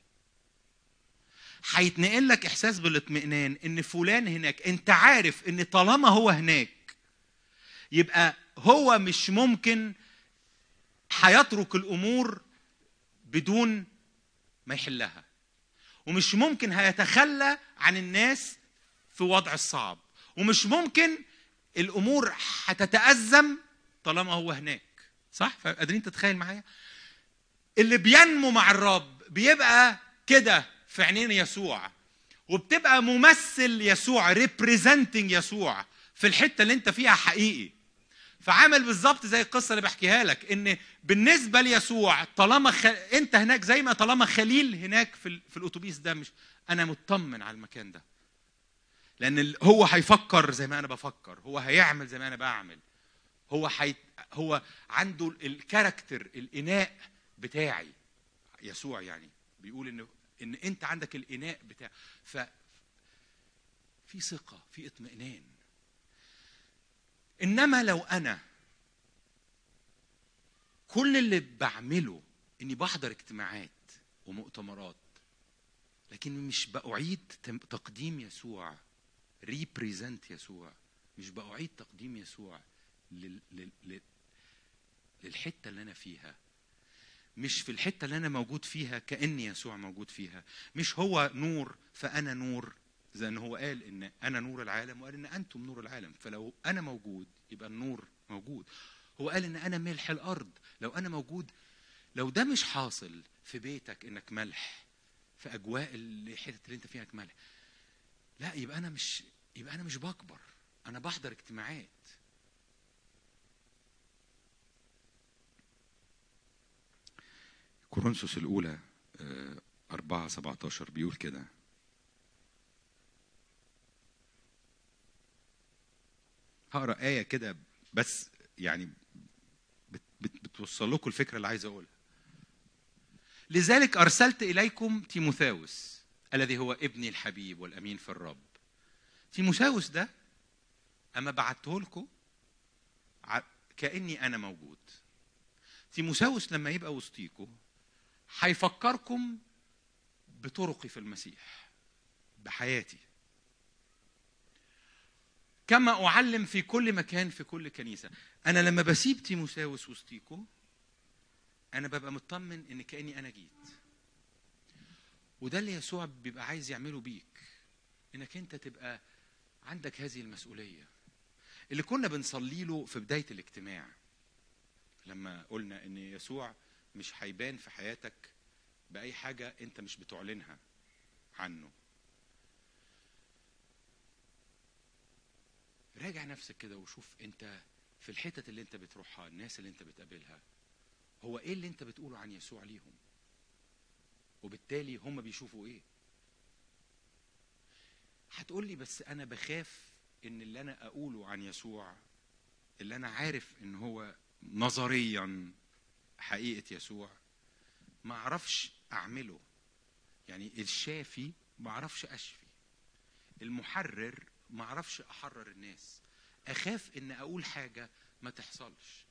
[SPEAKER 2] هيتنقل لك احساس بالاطمئنان ان فلان هناك انت عارف ان طالما هو هناك يبقى هو مش ممكن هيترك الامور بدون ما يحلها ومش ممكن هيتخلى عن الناس في وضع الصعب ومش ممكن الامور هتتأزم طالما هو هناك صح قادرين تتخيل معايا اللي بينمو مع الرب بيبقى كده في عينين يسوع وبتبقى ممثل يسوع ريبريزنتنج يسوع في الحته اللي انت فيها حقيقي فعامل بالظبط زي القصه اللي بحكيها لك ان بالنسبه ليسوع طالما خ... انت هناك زي ما طالما خليل هناك في, ال... في الاتوبيس ده مش انا مطمن على المكان ده لان ال... هو هيفكر زي ما انا بفكر هو هيعمل زي ما انا بعمل هو حي... هو عنده الكاركتر الاناء بتاعي يسوع يعني بيقول ان ان انت عندك الاناء بتاع ف في ثقه في اطمئنان انما لو انا كل اللي بعمله اني بحضر اجتماعات ومؤتمرات لكن مش بأعيد تقديم يسوع ريبريزنت يسوع مش بأعيد تقديم يسوع لل... لل... لل... للحته اللي انا فيها مش في الحته اللي انا موجود فيها كان يسوع موجود فيها مش هو نور فانا نور زي ان هو قال ان انا نور العالم وقال ان انتم نور العالم فلو انا موجود يبقى النور موجود هو قال ان انا ملح الارض لو انا موجود لو ده مش حاصل في بيتك انك ملح في اجواء الحتت اللي انت فيها ملح لا يبقى انا مش يبقى انا مش بكبر انا بحضر اجتماعات كورنثوس الأولى آه، أربعة سبعة عشر بيقول كده هقرا آية كده بس يعني بت بت بتوصل لكم الفكرة اللي عايز أقولها لذلك أرسلت إليكم تيموثاوس الذي هو ابني الحبيب والأمين في الرب تيموثاوس ده أما بعته لكم ع- كأني أنا موجود تيموثاوس لما يبقى وسطيكم هيفكركم بطرقي في المسيح بحياتي كما أعلم في كل مكان في كل كنيسة أنا لما بسيب تيموثاوس وسطيكم أنا ببقى مطمن إن كأني أنا جيت وده اللي يسوع بيبقى عايز يعمله بيك إنك أنت تبقى عندك هذه المسؤولية اللي كنا بنصلي له في بداية الاجتماع لما قلنا ان يسوع مش هيبان في حياتك باي حاجه انت مش بتعلنها عنه راجع نفسك كده وشوف انت في الحتت اللي انت بتروحها الناس اللي انت بتقابلها هو ايه اللي انت بتقوله عن يسوع ليهم وبالتالي هم بيشوفوا ايه هتقول لي بس انا بخاف ان اللي انا اقوله عن يسوع اللي انا عارف ان هو نظريا حقيقه يسوع ما اعرفش اعمله يعني الشافي ما اعرفش اشفي المحرر ما اعرفش احرر الناس اخاف ان اقول حاجه ما تحصلش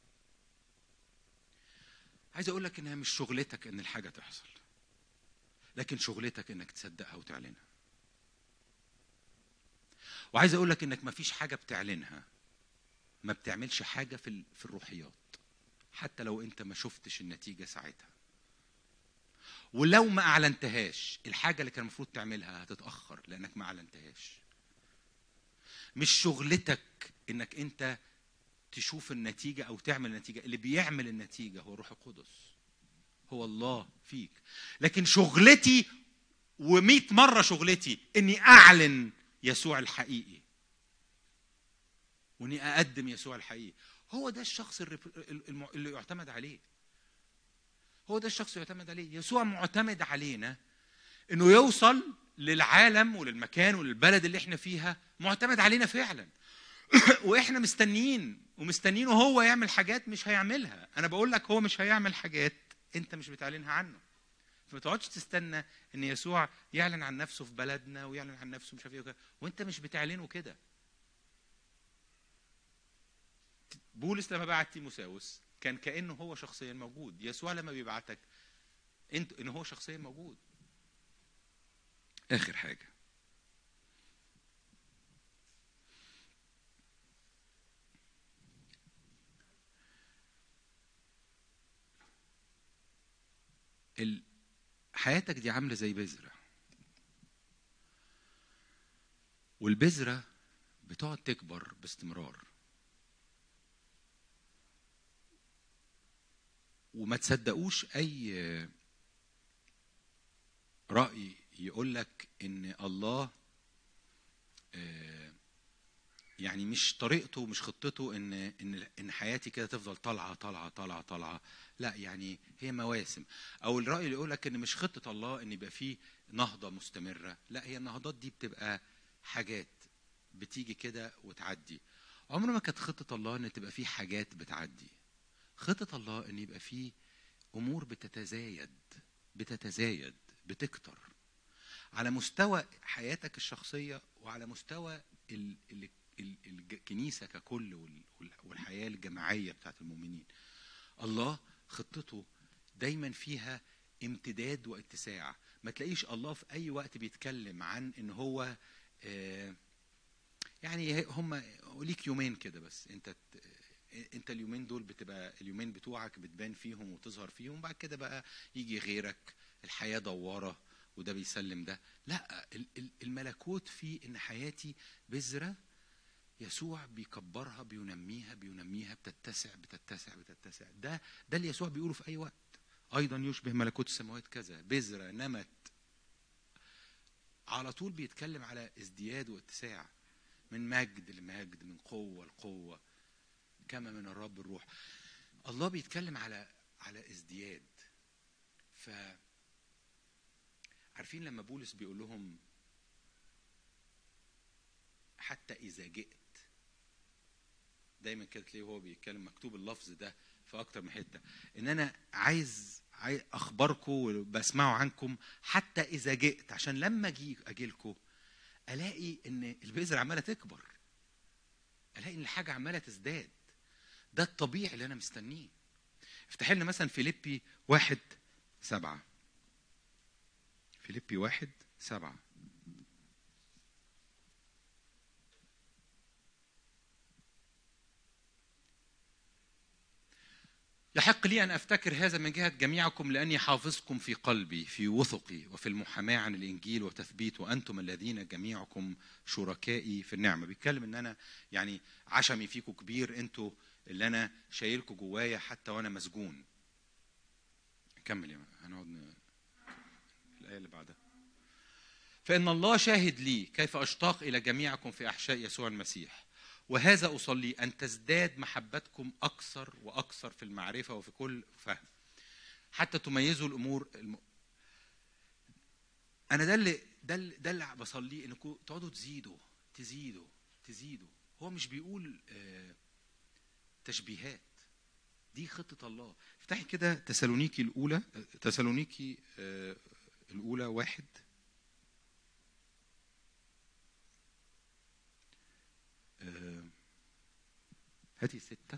[SPEAKER 2] عايز اقول لك انها مش شغلتك ان الحاجه تحصل لكن شغلتك انك تصدقها وتعلنها وعايز اقول لك انك ما فيش حاجه بتعلنها ما بتعملش حاجه في ال- في الروحيات حتى لو انت ما شفتش النتيجه ساعتها ولو ما اعلنتهاش الحاجه اللي كان المفروض تعملها هتتاخر لانك ما اعلنتهاش مش شغلتك انك انت تشوف النتيجه او تعمل النتيجه اللي بيعمل النتيجه هو الروح القدس هو الله فيك لكن شغلتي ومئة مرة شغلتي اني اعلن يسوع الحقيقي واني اقدم يسوع الحقيقي هو ده الشخص الرب- الم- اللي يعتمد عليه هو ده الشخص اللي يعتمد عليه يسوع معتمد علينا انه يوصل للعالم وللمكان وللبلد اللي احنا فيها معتمد علينا فعلا واحنا مستنيين ومستنيين هو يعمل حاجات مش هيعملها انا بقول لك هو مش هيعمل حاجات انت مش بتعلنها عنه فما تقعدش تستنى ان يسوع يعلن عن نفسه في بلدنا ويعلن عن نفسه مش عارف ايه وكده، وانت مش بتعلنه كده بولس لما بعت تيموساوس كان كانه هو شخصيا موجود يسوع لما بيبعتك انت ان هو شخصيا موجود اخر حاجه ال- حياتك دي عامله زي بذره والبذره بتقعد تكبر باستمرار وما تصدقوش اي راي يقول لك ان الله آه، يعني مش طريقته مش خطته ان ان ان حياتي كده تفضل طالعه طالعه طالعه طالعه لا يعني هي مواسم او الراي اللي يقول لك ان مش خطه الله ان يبقى فيه نهضه مستمره لا هي النهضات دي بتبقى حاجات بتيجي كده وتعدي عمر ما كانت خطه الله ان تبقى فيه حاجات بتعدي خطه الله ان يبقى فيه امور بتتزايد بتتزايد بتكتر على مستوى حياتك الشخصيه وعلى مستوى ال- ال- ال- الكنيسه ككل وال- وال- والحياه الجماعيه بتاعت المؤمنين الله خطته دايما فيها امتداد واتساع ما تلاقيش الله في اي وقت بيتكلم عن ان هو آه، يعني هم ليك يومين كده بس انت ت- انت اليومين دول بتبقى اليومين بتوعك بتبان فيهم وتظهر فيهم بعد كده بقى يجي غيرك الحياه دواره وده بيسلم ده لا ال- ال- الملكوت في ان حياتي بذره يسوع بيكبرها بينميها بينميها بتتسع بتتسع بتتسع ده ده اللي يسوع بيقوله في اي وقت ايضا يشبه ملكوت السماوات كذا بذره نمت على طول بيتكلم على ازدياد واتساع من مجد لمجد من قوه لقوه كما من الرب الروح الله بيتكلم على على ازدياد ف عارفين لما بولس بيقول لهم حتى اذا جئت دايما كده تلاقيه هو بيتكلم مكتوب اللفظ ده في اكتر من حته ان انا عايز عايز اخباركم وبسمعه عنكم حتى اذا جئت عشان لما اجي اجي لكم الاقي ان البذره عماله تكبر الاقي ان الحاجه عماله تزداد ده الطبيعي اللي انا مستنيه افتح لنا مثلا فيليبي واحد سبعة فيليبي واحد سبعة يحق لي أن أفتكر هذا من جهة جميعكم لأني حافظكم في قلبي في وثقي وفي المحاماة عن الإنجيل وتثبيت وأنتم الذين جميعكم شركائي في النعمة بيتكلم إن أنا يعني عشمي فيكم كبير أنتوا اللي أنا شايلكم جوايا حتى وأنا مسجون كمل يا هنقعد ن- الآية اللي بعدها فإن الله شاهد لي كيف أشتاق إلى جميعكم في أحشاء يسوع المسيح وهذا أصلي أن تزداد محبتكم أكثر وأكثر في المعرفة وفي كل فهم حتى تميزوا الأمور الم... أنا ده اللي ده اللي, ده اللي بصليه إنكم تقعدوا تزيدوا تزيدوا تزيدوا هو مش بيقول آه، تشبيهات دي خطة الله افتحي كده تسالونيكي الأولى تسالونيكي آه، الأولى واحد آه، هاتي ستة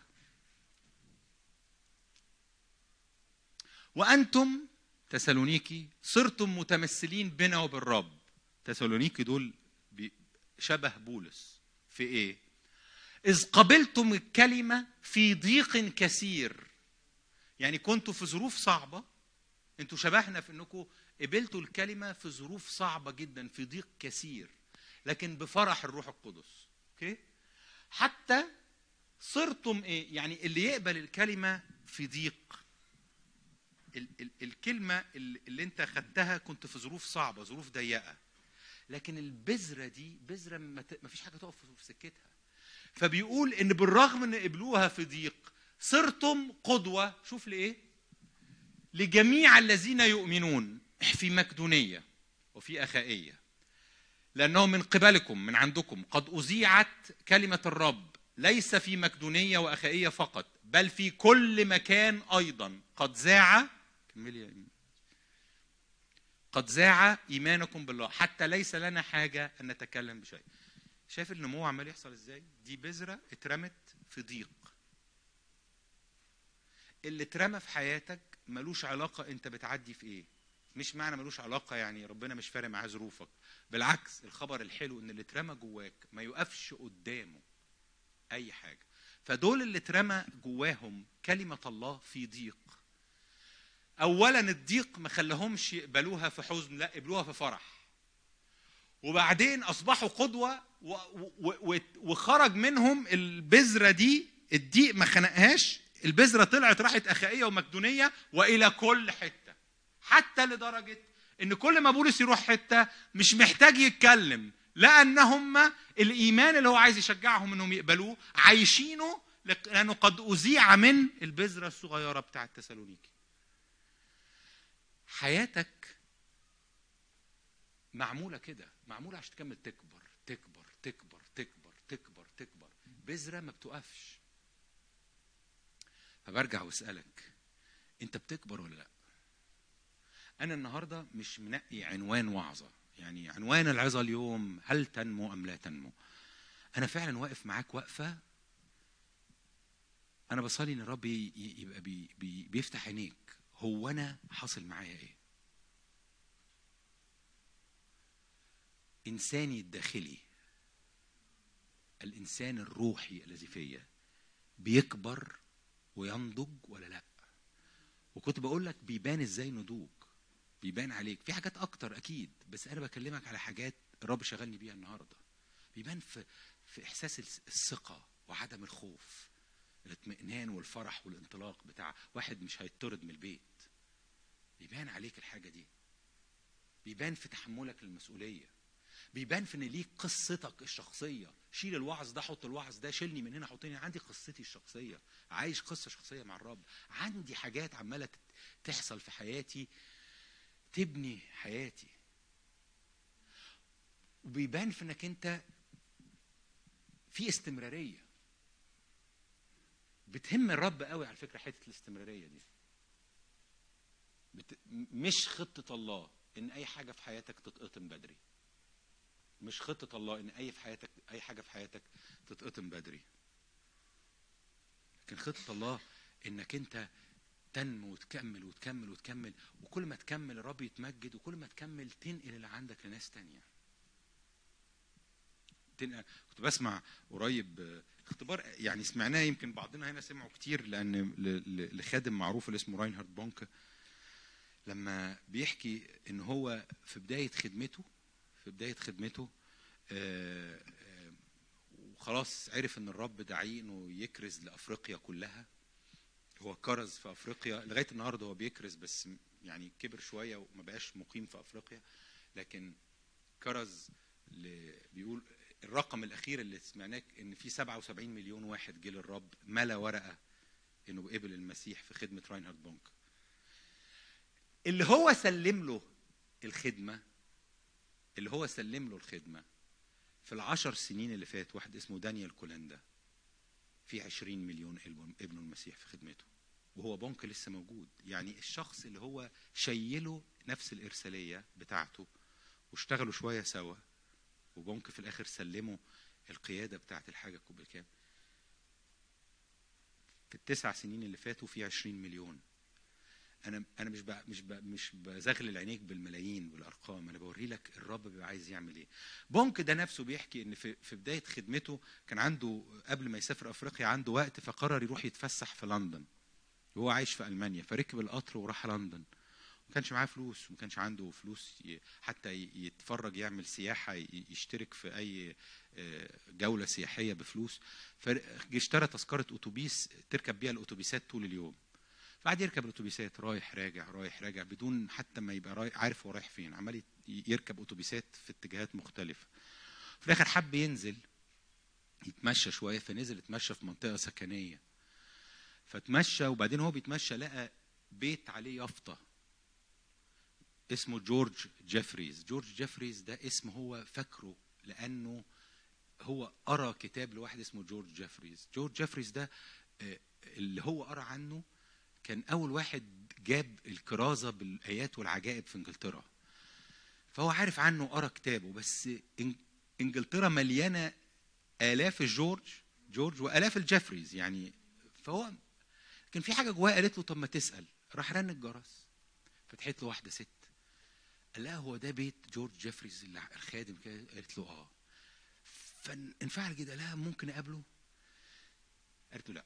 [SPEAKER 2] وأنتم تسالونيكي صرتم متمثلين بنا وبالرب تسالونيكي دول بي- شبه بولس في إيه؟ إذ قبلتم الكلمة في ضيق كثير يعني كنتوا في ظروف صعبة انتوا شبهنا في انكم قبلتوا الكلمة في ظروف صعبة جدا في ضيق كثير لكن بفرح الروح القدس اوكي حتى صرتم ايه يعني اللي يقبل الكلمة في ضيق ال- ال- الكلمة اللي اللي انت خدتها كنت في ظروف صعبة ظروف ضيقة لكن البذرة دي بذرة ما ت- ما فيش حاجة تقف في سكتها فبيقول ان بالرغم ان قبلوها في ضيق صرتم قدوة شوف لإيه لجميع الذين يؤمنون في مكدونية وفي أخائية لأنه من قبلكم من عندكم قد أذيعت كلمة الرب ليس في مكدونية وأخائية فقط بل في كل مكان أيضا قد ذاع كملي يا إيمان. قد ذاع إيمانكم بالله حتى ليس لنا حاجة أن نتكلم بشيء شايف النمو عمال يحصل ازاي دي بذرة اترمت في ضيق اللي اترمى في حياتك ملوش علاقة انت بتعدي في ايه مش معنى ملوش علاقة يعني ربنا مش فارق معاه ظروفك بالعكس الخبر الحلو ان اللي اترمى جواك ما يقفش قدامه اي حاجة فدول اللي اترمى جواهم كلمة الله في ضيق اولا الضيق ما خلاهمش يقبلوها في حزن لا قبلوها في فرح وبعدين اصبحوا قدوه و- و- و- وخرج منهم البذره دي الضيق ما خنقهاش البذره طلعت راحت اخائيه ومقدونيه والى كل حته حتى لدرجه ان كل ما بولس يروح حته مش محتاج يتكلم لان هم الايمان اللي هو عايز يشجعهم انهم يقبلوه عايشينه لك- لانه قد اذيع من البذره الصغيره بتاعه تسالونيكي حياتك معموله كده معموله عشان تكمل تكبر تكبر تكبر تكبر تكبر تكبر بذره ما بتقفش فبرجع واسالك انت بتكبر ولا لا انا النهارده مش منقي عنوان وعظه يعني عنوان العظه اليوم هل تنمو ام لا تنمو انا فعلا واقف معاك واقفه انا بصلي ان الرب ي- ي- يبقى بي بي بيفتح عينيك هو انا حاصل معايا ايه انساني الداخلي الانسان الروحي الذي فيا بيكبر وينضج ولا لا وكنت بقول لك بيبان ازاي نضوج بيبان عليك في حاجات اكتر اكيد بس انا بكلمك على حاجات الرب شغلني بيها النهارده بيبان في في احساس الس- الثقه وعدم الخوف الاطمئنان والفرح والانطلاق بتاع واحد مش هيطرد من البيت بيبان عليك الحاجه دي بيبان في تحملك للمسؤوليه بيبان في ان ليك قصتك الشخصيه شيل الوعظ ده حط الوعظ ده شيلني من هنا حطني عندي قصتي الشخصيه عايش قصه شخصيه مع الرب عندي حاجات عماله تت- تحصل في حياتي تبني حياتي وبيبان في انك انت في استمراريه بتهم الرب قوي على فكره حته الاستمراريه دي بت... مش خطه الله ان اي حاجه في حياتك تتقطم بدري مش خطه الله ان اي في حياتك اي حاجه في حياتك تتقطم بدري لكن خطه الله انك انت تنمو وتكمل وتكمل وتكمل وكل ما تكمل الرب يتمجد وكل ما تكمل تنقل اللي عندك لناس تانية تنقل كنت بسمع قريب آه، اختبار يعني سمعناه يمكن بعضنا هنا سمعوا كتير لان ل- ل- لخادم معروف اللي اسمه راينهارد بونك لما بيحكي ان هو في بدايه خدمته في بدايه خدمته آه، آه، وخلاص عرف ان الرب داعيه انه يكرز لافريقيا كلها هو كرز في افريقيا لغايه النهارده هو بيكرز بس م- يعني كبر شويه وما بقاش مقيم في افريقيا لكن كرز ل- بيقول الرقم الاخير اللي سمعناه ان في 77 مليون واحد جه للرب ملا ورقه انه قبل المسيح في خدمه راينهارد بونك اللي هو سلم له الخدمه اللي هو سلم له الخدمه في العشر سنين اللي فات واحد اسمه دانيال كولاندا في 20 مليون ابن ابن المسيح في خدمته وهو بونك لسه موجود يعني الشخص اللي هو شيله نفس الإرسالية بتاعته واشتغلوا شوية سوا وبونك في الآخر سلموا القيادة بتاعت الحاجة بالكامل في التسع سنين اللي فاتوا في 20 مليون انا انا مش ب... مش ب... مش بزغلل عينيك بالملايين بالارقام انا بوري لك الرب بيبقى عايز يعمل ايه بونك ده نفسه بيحكي ان في في بدايه خدمته كان عنده قبل ما يسافر افريقيا عنده وقت فقرر يروح يتفسح في لندن وهو عايش في المانيا فركب القطر وراح لندن ما كانش معاه فلوس وما كانش عنده فلوس ي... حتى ي- يتفرج يعمل سياحه ي- يشترك في اي آه، جوله سياحيه بفلوس فاشترى تذكره اتوبيس تركب بيها الاتوبيسات طول اليوم فقعد يركب الاتوبيسات رايح راجع رايح راجع بدون حتى ما يبقى رايح عارف هو رايح فين عمال يت- يركب اتوبيسات في اتجاهات مختلفه في الاخر حب ينزل يتمشى شويه فنزل اتمشى في منطقه سكنيه فتمشى وبعدين هو بيتمشى لقى بيت عليه يافطه اسمه جورج جيفريز جورج جيفريز ده اسم هو فاكره لانه هو قرا كتاب لواحد اسمه جورج جيفريز جورج جيفريز ده آه، اللي هو قرا عنه كان اول واحد جاب الكرازه بالايات والعجائب في انجلترا فهو عارف عنه قرا كتابه بس إن- انجلترا مليانه الاف الجورج جورج والاف الجيفريز يعني فهو كان في حاجه جواه قالت له طب ما تسال راح رن الجرس فتحت له واحده ست قال لها هو ده بيت جورج جيفريز اللي الخادم كده قالت له اه فانفعل جدا لا ممكن اقابله قالت له لا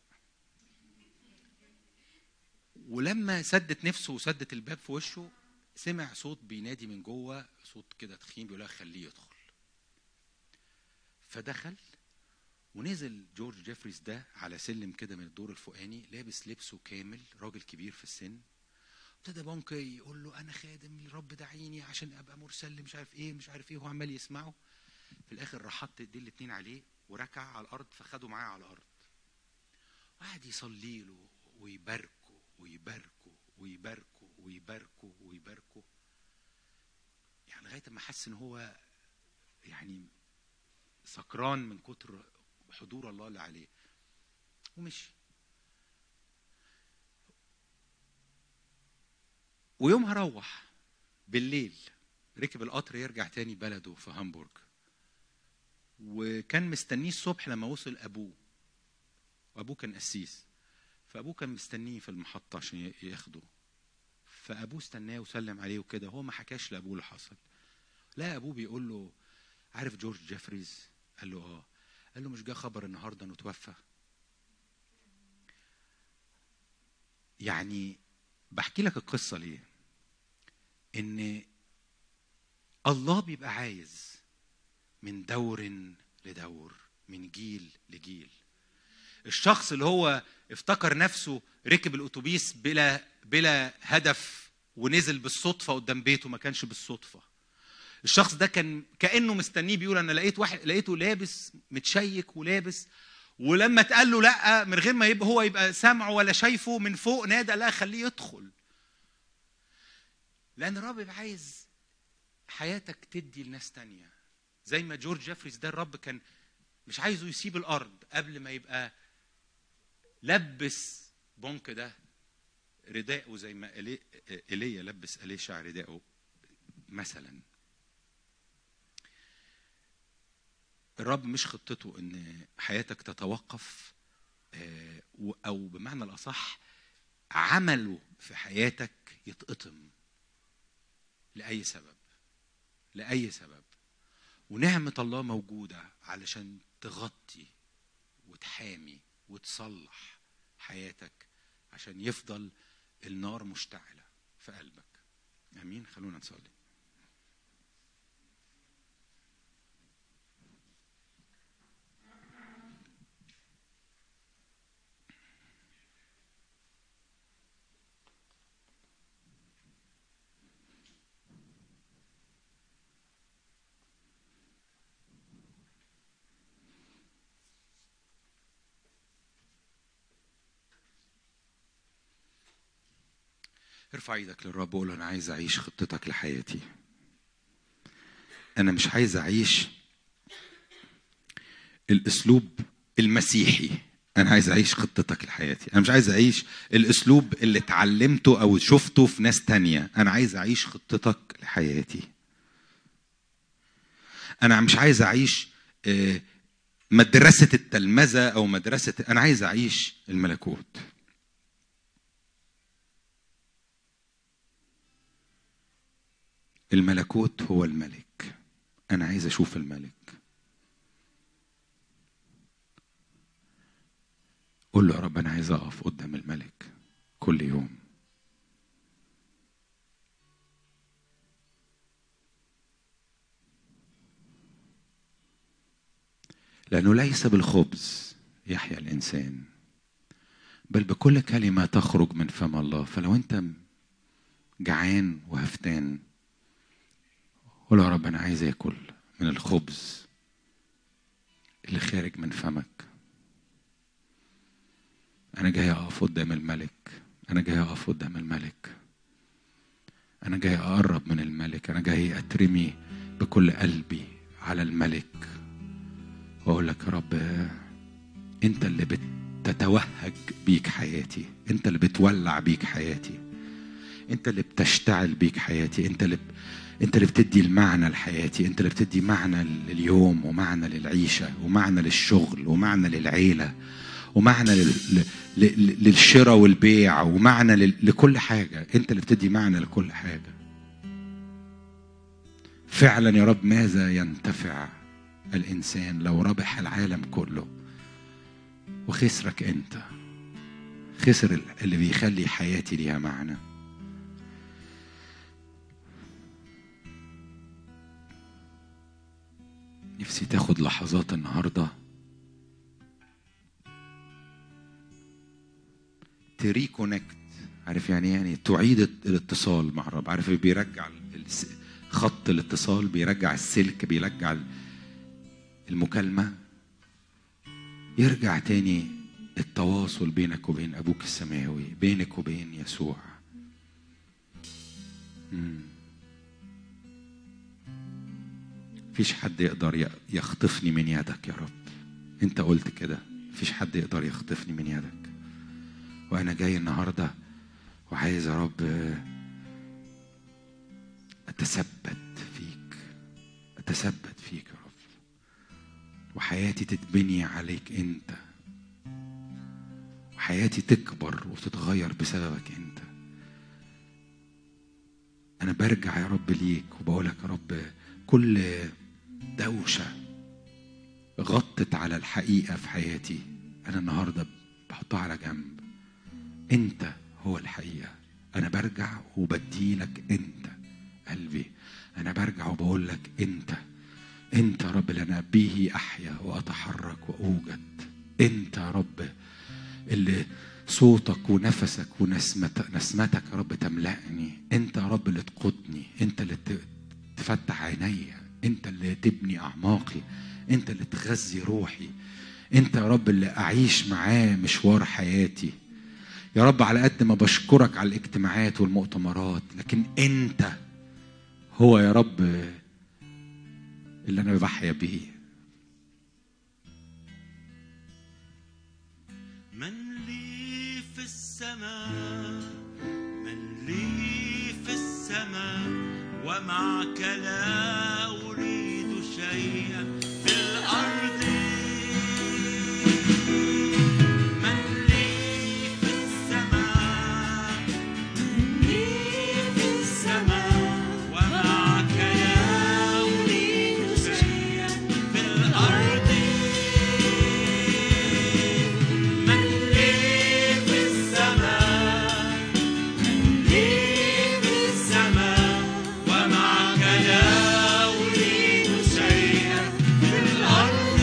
[SPEAKER 2] ولما سدت نفسه وسدت الباب في وشه سمع صوت بينادي من جوه صوت كده تخين بيقول لها خليه يدخل فدخل ونزل جورج جيفريز ده على سلم كده من الدور الفوقاني لابس لبسه كامل راجل كبير في السن ابتدى بونك يقول له انا خادم الرب دعيني عشان ابقى مرسل مش عارف ايه مش عارف ايه هو عمال يسمعه في الاخر راح حط ايديه الاتنين عليه وركع على الارض فخده معاه على الارض وقعد يصلي له ويباركه ويباركه ويباركه ويباركه ويباركه يعني لغايه ما حس ان هو يعني سكران من كتر حضور الله اللي عليه ومشي ويومها روح بالليل ركب القطر يرجع تاني بلده في هامبورج وكان مستنيه الصبح لما وصل ابوه وابوه كان قسيس فابوه كان مستنيه في المحطه عشان ي- ياخده فابوه استناه وسلم عليه وكده هو ما حكاش لابوه اللي حصل لا ابوه بيقول له عارف جورج جيفريز قال له اه قال له مش جه خبر النهارده انه توفى يعني بحكي لك القصه ليه ان الله بيبقى عايز من دور لدور من جيل لجيل الشخص اللي هو افتكر نفسه ركب الاتوبيس بلا بلا هدف ونزل بالصدفه قدام بيته ما كانش بالصدفه الشخص ده كان كانه مستنيه بيقول انا لقيت واحد لقيته لابس متشيك ولابس ولما اتقال له لا من غير ما يبقى هو يبقى سامعه ولا شايفه من فوق نادى لا خليه يدخل لان الرب بيبقى عايز حياتك تدي لناس تانية زي ما جورج جيفريز ده الرب كان مش عايزه يسيب الارض قبل ما يبقى لبس بونك ده رداءه زي ما إلي- ايليا لبس اليشع رداءه مثلا الرب مش خطته ان حياتك تتوقف آه، و- او بمعنى الاصح عمله في حياتك يتقطم لاي سبب لاي سبب ونعمه الله موجوده علشان تغطي وتحامي وتصلح حياتك عشان يفضل النار مشتعله في قلبك امين خلونا نصلي ارفع ايدك للرب وقول له انا عايز اعيش خطتك لحياتي انا مش عايز اعيش الاسلوب المسيحي انا عايز اعيش خطتك لحياتي انا مش عايز اعيش الاسلوب اللي اتعلمته او شفته في ناس تانية انا عايز اعيش خطتك لحياتي انا مش عايز اعيش آه، مدرسة التلمذة او مدرسة انا عايز اعيش الملكوت الملكوت هو الملك انا عايز اشوف الملك قول له يا رب انا عايز اقف قدام الملك كل يوم لانه ليس بالخبز يحيا الانسان بل بكل كلمه تخرج من فم الله فلو انت جعان وهفتان قول يا رب انا عايز اكل من الخبز اللي خارج من فمك انا جاي اقف قدام الملك انا جاي اقف قدام الملك انا جاي اقرب من الملك انا جاي اترمي بكل قلبي على الملك واقول لك يا رب انت اللي بتتوهج بيك حياتي انت اللي بتولع بيك حياتي انت اللي بتشتعل بيك حياتي انت اللي ب... انت اللي بتدي المعنى لحياتي انت اللي بتدي معنى لليوم ومعنى للعيشه ومعنى للشغل ومعنى للعيله ومعنى لل... ل... ل... للشراء والبيع ومعنى لل... لكل حاجه انت اللي بتدي معنى لكل حاجه فعلا يا رب ماذا ينتفع الانسان لو ربح العالم كله وخسرك انت خسر اللي بيخلي حياتي ليها معنى نفسي تاخد لحظات النهارده تريكونكت عارف يعني إيه؟ يعني تعيد الاتصال مع الرب عارف اللي بيرجع الس- خط الاتصال بيرجع السلك بيرجع ال- المكالمة يرجع تاني التواصل بينك وبين أبوك السماوي بينك وبين يسوع مم. مفيش حد يقدر ي- يخطفني من يدك يا رب انت قلت كده مفيش حد يقدر يخطفني من يدك وانا جاي النهارده وعايز يا رب اتثبت فيك اتثبت فيك يا رب وحياتي تتبني عليك انت وحياتي تكبر وتتغير بسببك انت انا برجع يا رب ليك وبقولك يا رب كل دوشه غطت على الحقيقه في حياتي انا النهارده بحطها على جنب انت هو الحقيقة أنا برجع وبديلك أنت قلبي أنا برجع وبقول لك أنت أنت يا رب اللي أنا به أحيا وأتحرك وأوجد أنت يا رب اللي صوتك ونفسك ونسمتك نسمتك يا رب تملأني أنت يا رب اللي تقودني أنت اللي ت- تفتح عيني أنت اللي تبني أعماقي أنت اللي تغذي روحي أنت يا رب اللي أعيش معاه مشوار حياتي يا رب على قد ما بشكرك على الاجتماعات والمؤتمرات لكن أنت هو يا رب اللي أنا بحيا بيه
[SPEAKER 1] من لي في السماء من لي في السماء ومعك لا أريد شيئا في الأرض من لي في السماء في السماء ومعك لا أريد شيئا في الأرض من لي في السماء من لي في السماء ومعك لا أريد شيئا في الأرض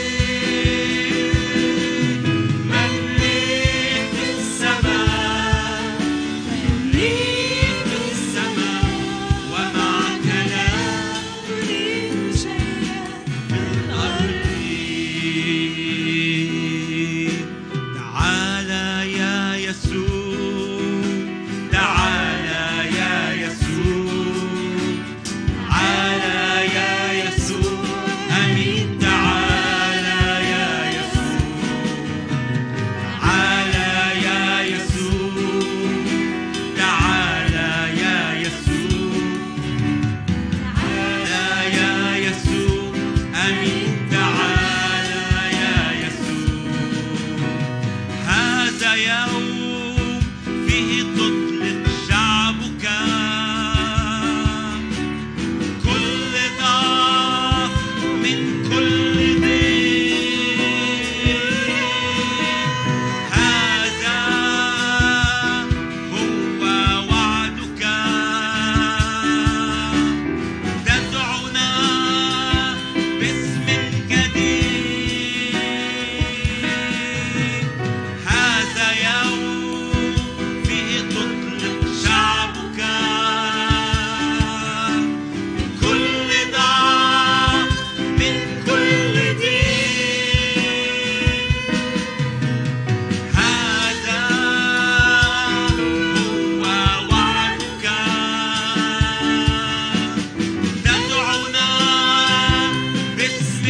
[SPEAKER 1] من لي في السماء من لي في السماء ومعك لا أريد شيئا في الأرض تعالى يا يسوع تعالى يا يسوع تعالى يا يسوع أمين تعالى يا يسوع تعالى يا يسوع تعالى يا يسوع تعالى يا يسوع أمين تعالى يا يسوع هذا يوم فيه تطلق شعبك كل ضعف من كل ضيق هذا هو وعدك تدعونا باسم جديد هذا يوم فيه تطلق شعبك كل ضعف من كل ضيق هذا هو وعدك تدعونا باسم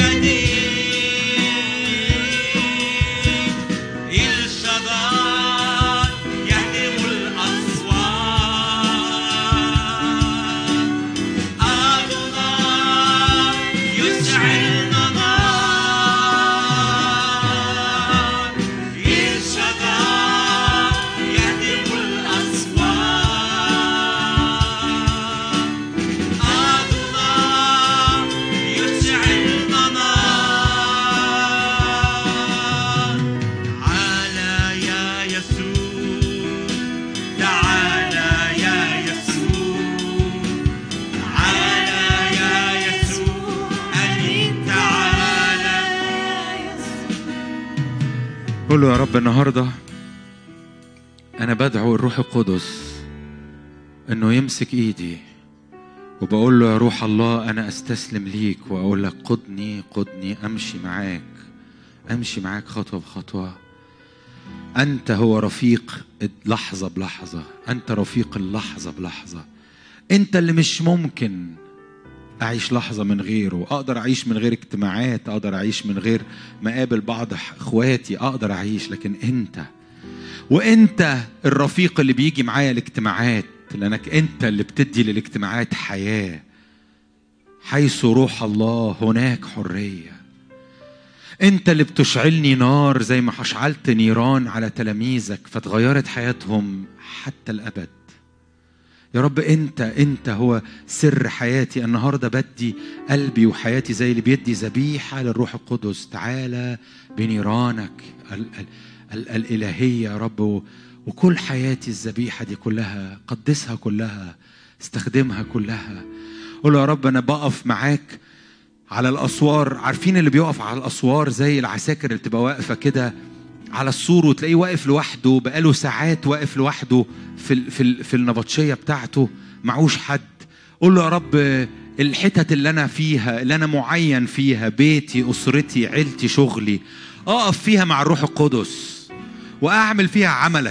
[SPEAKER 1] جديد الشجار يهدم الأسوار أرضنا يشعلنا نار الشجار يهدم الأسوار أرضنا يشعلنا نار تعالى يا يسوع تعالى يا يسوع تعالى يا يسوع أمين تعالى
[SPEAKER 2] قول له يا رب النهارده انا بدعو الروح القدس انه يمسك ايدي وبقول له يا روح الله انا استسلم ليك واقول لك قدني قدني امشي معاك امشي معاك خطوه بخطوه انت هو رفيق لحظه بلحظه انت رفيق اللحظه بلحظه انت اللي مش ممكن اعيش لحظه من غيره اقدر اعيش من غير اجتماعات اقدر اعيش من غير ما اقابل بعض اخواتي اقدر اعيش لكن انت وانت الرفيق اللي بيجي معايا الاجتماعات لانك انت اللي بتدي للاجتماعات حياه حيث روح الله هناك حريه انت اللي بتشعلني نار زي ما اشعلت نيران على تلاميذك فتغيرت حياتهم حتى الابد يا رب انت انت هو سر حياتي النهارده بدي قلبي وحياتي زي اللي بيدي ذبيحه للروح القدس تعالى بنيرانك ال ال ال الالهيه يا رب و- وكل حياتي الذبيحة دي كلها قدسها كلها استخدمها كلها قول له يا رب أنا بقف معاك على الأسوار عارفين اللي بيقف على الأسوار زي العساكر اللي بتبقى واقفة كده على السور وتلاقيه واقف لوحده بقاله ساعات واقف لوحده في ال في ال في النبطشيه بتاعته معوش حد قول له يا رب الحتت اللي انا فيها اللي انا معين فيها بيتي اسرتي عيلتي شغلي اقف فيها مع الروح القدس واعمل فيها عملك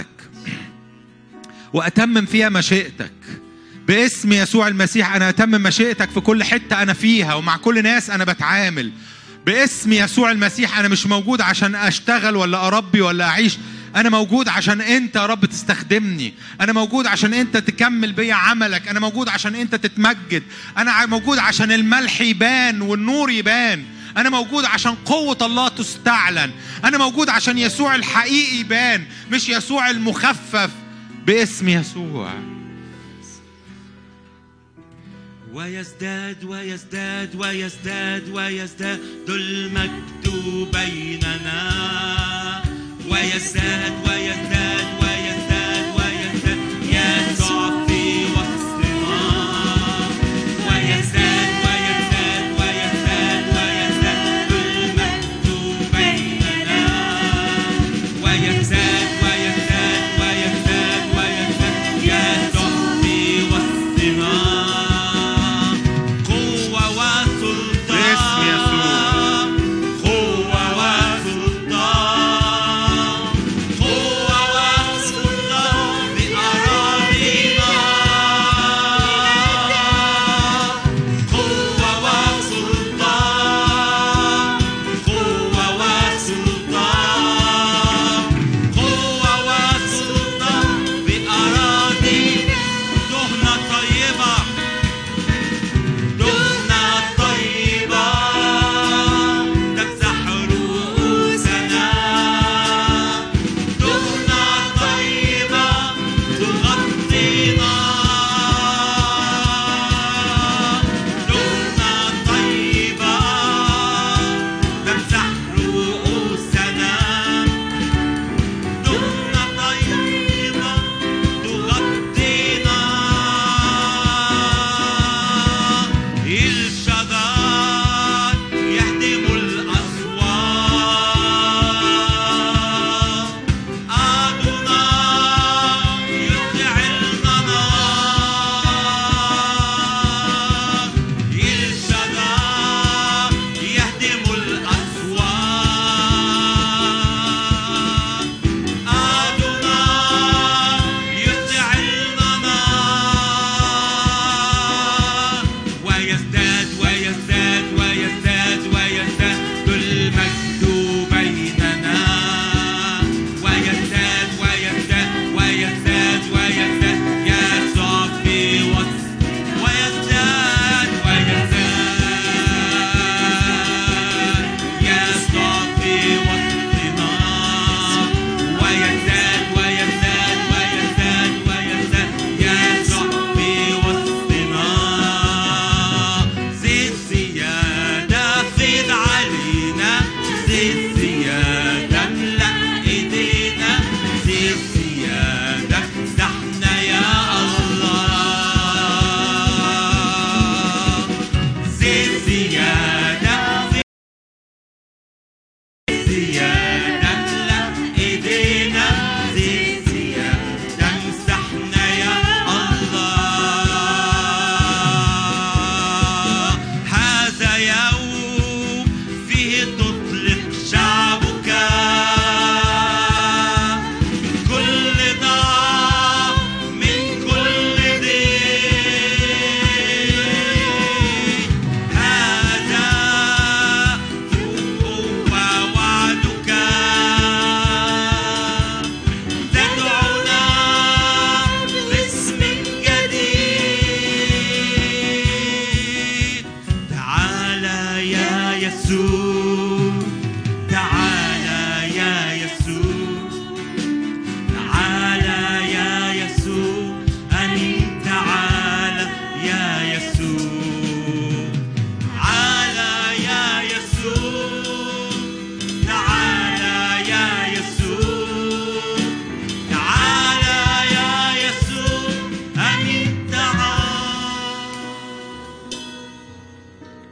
[SPEAKER 2] واتمم فيها مشيئتك باسم يسوع المسيح انا اتمم مشيئتك في كل حته انا فيها ومع كل ناس انا بتعامل باسم يسوع المسيح انا مش موجود عشان اشتغل ولا اربي ولا اعيش انا موجود عشان انت يا رب تستخدمني انا موجود عشان انت تكمل بيا عملك انا موجود عشان انت تتمجد انا ع- موجود عشان الملح يبان والنور يبان انا موجود عشان قوة الله تستعلن انا موجود عشان يسوع الحقيقي يبان مش يسوع المخفف باسم يسوع
[SPEAKER 1] ويزداد ويزداد ويزداد ويزداد المجد بيننا ويزداد ويزداد ويزداد ويزداد يسوع في وسطنا ويزداد ويزداد ويزداد ويزداد المجد بيننا ويزداد ويزداد ويزداد ويزداد يسوع في وسطنا قوة وسلطان
[SPEAKER 2] باسم يسوع.
[SPEAKER 1] قوة وسلطان قوة وسلطان بأراضينا قوة وسلطان قوة وسلطان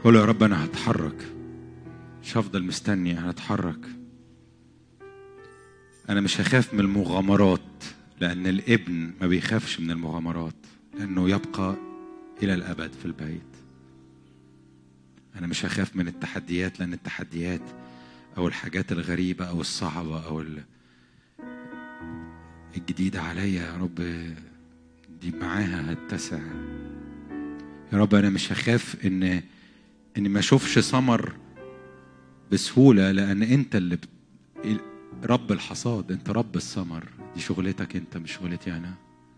[SPEAKER 2] قول له يا رب انا هتحرك مش هفضل مستني انا هتحرك انا مش هخاف من المغامرات لان الابن ما بيخافش من المغامرات لانه يبقى الى الابد في البيت انا مش هخاف من التحديات لان التحديات او الحاجات الغريبه او الصعبه او ال- الجديده عليا يا رب دي معاها هتسع يا رب انا مش هخاف ان اني ما اشوفش ثمر بسهوله لان انت اللي بت... رب الحصاد انت رب الثمر دي شغلتك انت مش شغلتي انا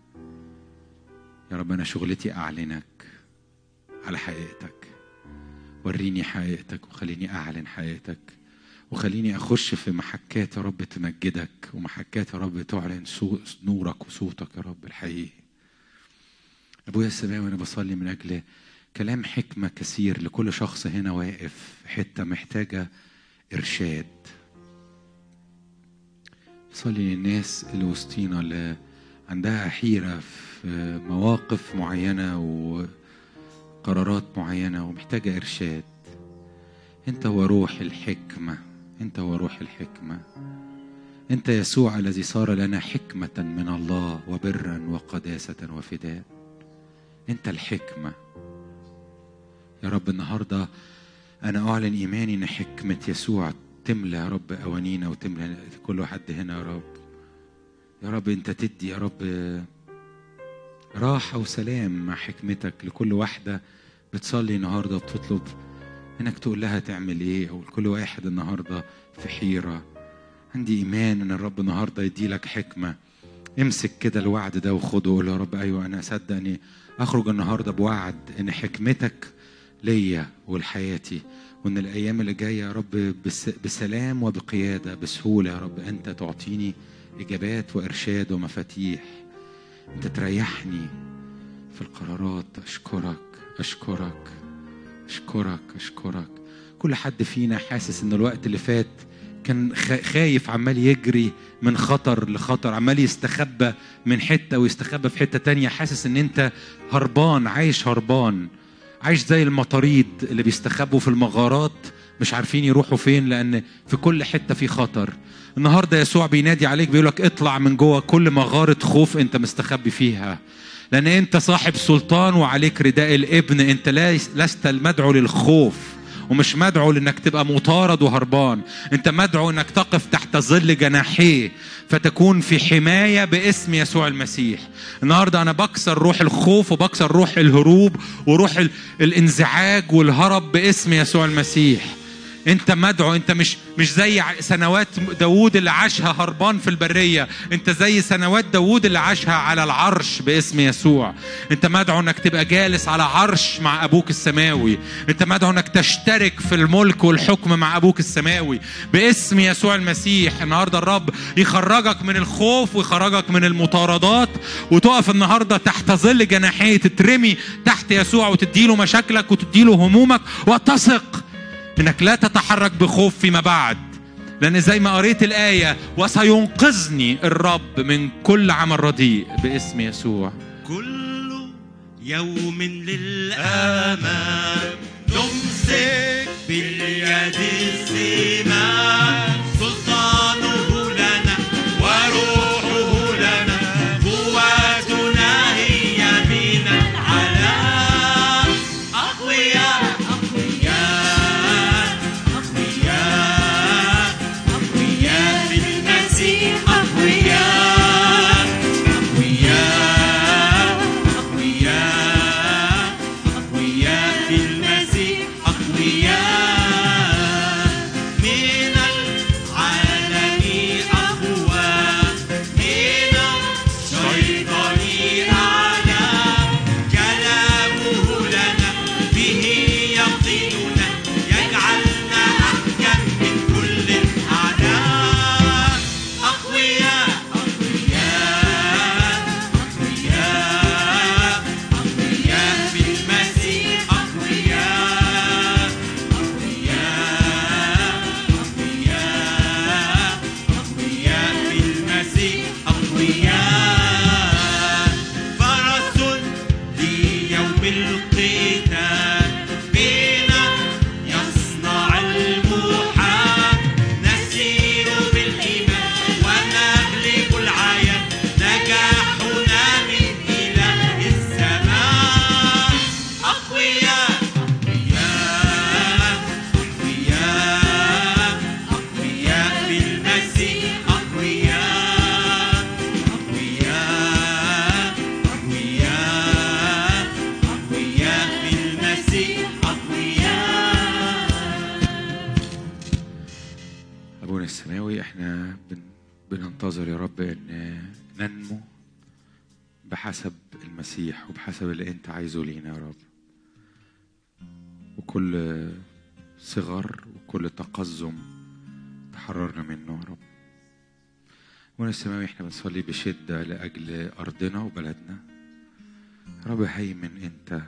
[SPEAKER 2] يا رب انا شغلتي اعلنك على حقيقتك وريني حقيقتك وخليني اعلن حقيقتك وخليني اخش في محكات يا رب تمجدك ومحكات يا رب تعلن سو- نورك وصوتك يا رب الحقيقي ابويا السماوي انا بصلي من اجل كلام حكمه كثير لكل شخص هنا واقف في حته محتاجه ارشاد صلي للناس اللي وسطينا اللي عندها حيرة في مواقف معينة وقرارات معينة ومحتاجة إرشاد أنت هو روح الحكمة أنت هو روح الحكمة أنت يسوع الذي صار لنا حكمة من الله وبرا وقداسة وفداء أنت الحكمة يا رب النهارده أنا أعلن إيماني إن حكمة يسوع تملى يا رب أوانينا وتملى كل واحد هنا يا رب يا رب أنت تدي يا رب راحة وسلام مع حكمتك لكل واحدة بتصلي النهارده وبتطلب إنك تقول لها تعمل إيه أو لكل واحد النهارده في حيرة عندي إيمان إن الرب النهارده يديلك حكمة امسك كده الوعد ده وخده وقول يا رب أيوه أنا أصدق إني أخرج النهارده بوعد إن حكمتك ليا ولحياتي وان الايام اللي جايه يا رب بس بسلام وبقياده بسهوله يا رب انت تعطيني اجابات وارشاد ومفاتيح انت تريحني في القرارات اشكرك اشكرك اشكرك اشكرك كل حد فينا حاسس ان الوقت اللي فات كان خا- خايف عمال يجري من خطر لخطر عمال يستخبى من حته ويستخبى في حته تانية حاسس ان انت هربان عايش هربان عايش زي المطاريد اللي بيستخبوا في المغارات مش عارفين يروحوا فين لان في كل حته في خطر النهارده يسوع بينادي عليك بيقول لك اطلع من جوه كل مغاره خوف انت مستخبي فيها لان انت صاحب سلطان وعليك رداء الابن انت ليس- لست المدعو للخوف ومش مدعو لانك تبقى مطارد وهربان انت مدعو انك تقف تحت ظل جناحيه فتكون في حمايه باسم يسوع المسيح النهارده انا بكسر روح الخوف وبكسر روح الهروب وروح ال- الانزعاج والهرب باسم يسوع المسيح انت مدعو انت مش مش زي ع- سنوات داوود اللي عاشها هربان في البريه انت زي سنوات داوود اللي عاشها على العرش باسم يسوع انت مدعو انك تبقى جالس على عرش مع ابوك السماوي انت مدعو انك تشترك في الملك والحكم مع ابوك السماوي باسم يسوع المسيح النهارده الرب يخرجك من الخوف ويخرجك من المطاردات وتقف النهارده تحت ظل جناحيه تترمي تحت يسوع وتديله مشاكلك وتديله همومك وتثق انك لا تتحرك بخوف فيما بعد لان زي ما قريت الايه وسينقذني الرب من كل عمل رديء باسم يسوع
[SPEAKER 1] كل يوم للأمام نمسك باليد الزمام سلطانه لنا وروحه لنا قوتنا هي من العالم أقوياء أقوياء أقوياء أقوياء في المسيح أقوياء أقوياء أقوياء أقوياء في المسيح أقوياء من العالم أقوى من الشيطان أعلى كلامه لنا به يقيننا يجعلنا أحكم من كل الأعداء أقوياء أقوياء أقوياء أقوياء في المسيح أقوياء أقوياء أقوياء أقوياء في المسيح أقوياء فرس ليوم القتال بنا
[SPEAKER 2] بننتظر يا رب ان ننمو بحسب المسيح وبحسب اللي انت عايزه لينا يا رب وكل صغر وكل تقزم تحررنا منه يا رب وانا السماوي احنا بنصلي بشده لاجل ارضنا وبلدنا يا رب هيمن انت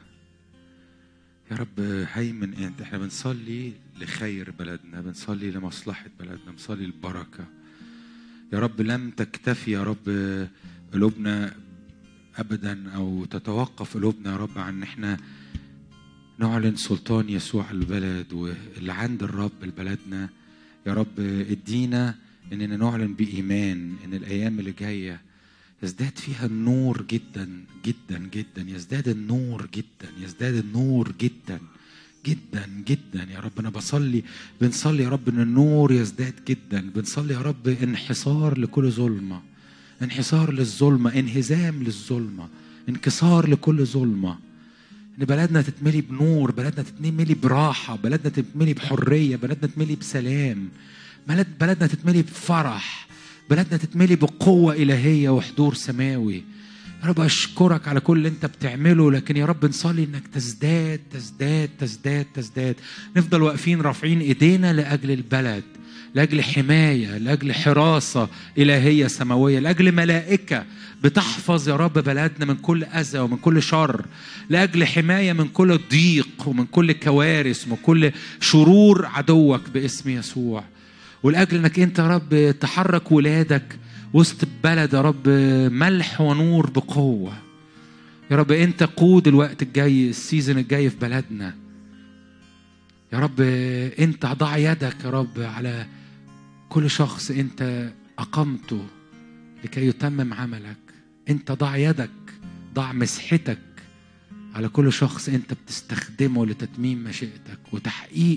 [SPEAKER 2] يا رب هيمن انت احنا بنصلي لخير بلدنا بنصلي لمصلحه بلدنا بنصلي البركه يا رب لم تكتفي يا رب قلوبنا ابدا او تتوقف قلوبنا يا رب عن ان احنا نعلن سلطان يسوع البلد واللي عند الرب لبلدنا يا رب ادينا اننا نعلن بايمان ان الايام اللي جايه يزداد فيها النور جدا جدا جدا يزداد النور جدا يزداد النور جدا جدا جدا يا رب انا بصلي بنصلي يا رب ان النور يزداد جدا بنصلي يا رب انحصار لكل ظلمه انحصار للظلمه انهزام للظلمه انكسار لكل ظلمه ان بلدنا تتملي بنور بلدنا تتملي براحه بلدنا تتملي بحريه بلدنا تتملي بسلام بلد بلدنا تتملي بفرح بلدنا تتملي بقوه الهيه وحضور سماوي يا رب اشكرك على كل اللي انت بتعمله لكن يا رب نصلي انك تزداد تزداد تزداد تزداد نفضل واقفين رافعين ايدينا لاجل البلد لاجل حمايه لاجل حراسه الهيه سماويه لاجل ملائكه بتحفظ يا رب بلدنا من كل اذى ومن كل شر لاجل حمايه من كل ضيق ومن كل كوارث ومن كل شرور عدوك باسم يسوع ولاجل انك انت يا رب تحرك ولادك وسط البلد يا رب ملح ونور بقوه يا رب انت قود الوقت الجاي السيزون الجاي في بلدنا يا رب انت ضع يدك يا رب على كل شخص انت اقمته لكي يتمم عملك انت ضع يدك ضع مسحتك على كل شخص انت بتستخدمه لتتميم مشيئتك وتحقيق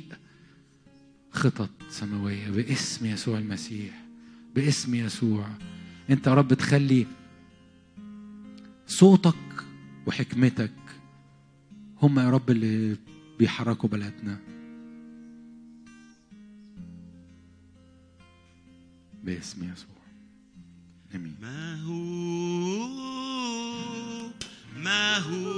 [SPEAKER 2] خطط سماويه باسم يسوع المسيح باسم يسوع انت يا رب تخلي صوتك وحكمتك هم يا رب اللي بيحركوا بلدنا باسم يسوع امين
[SPEAKER 1] ما هو ما هو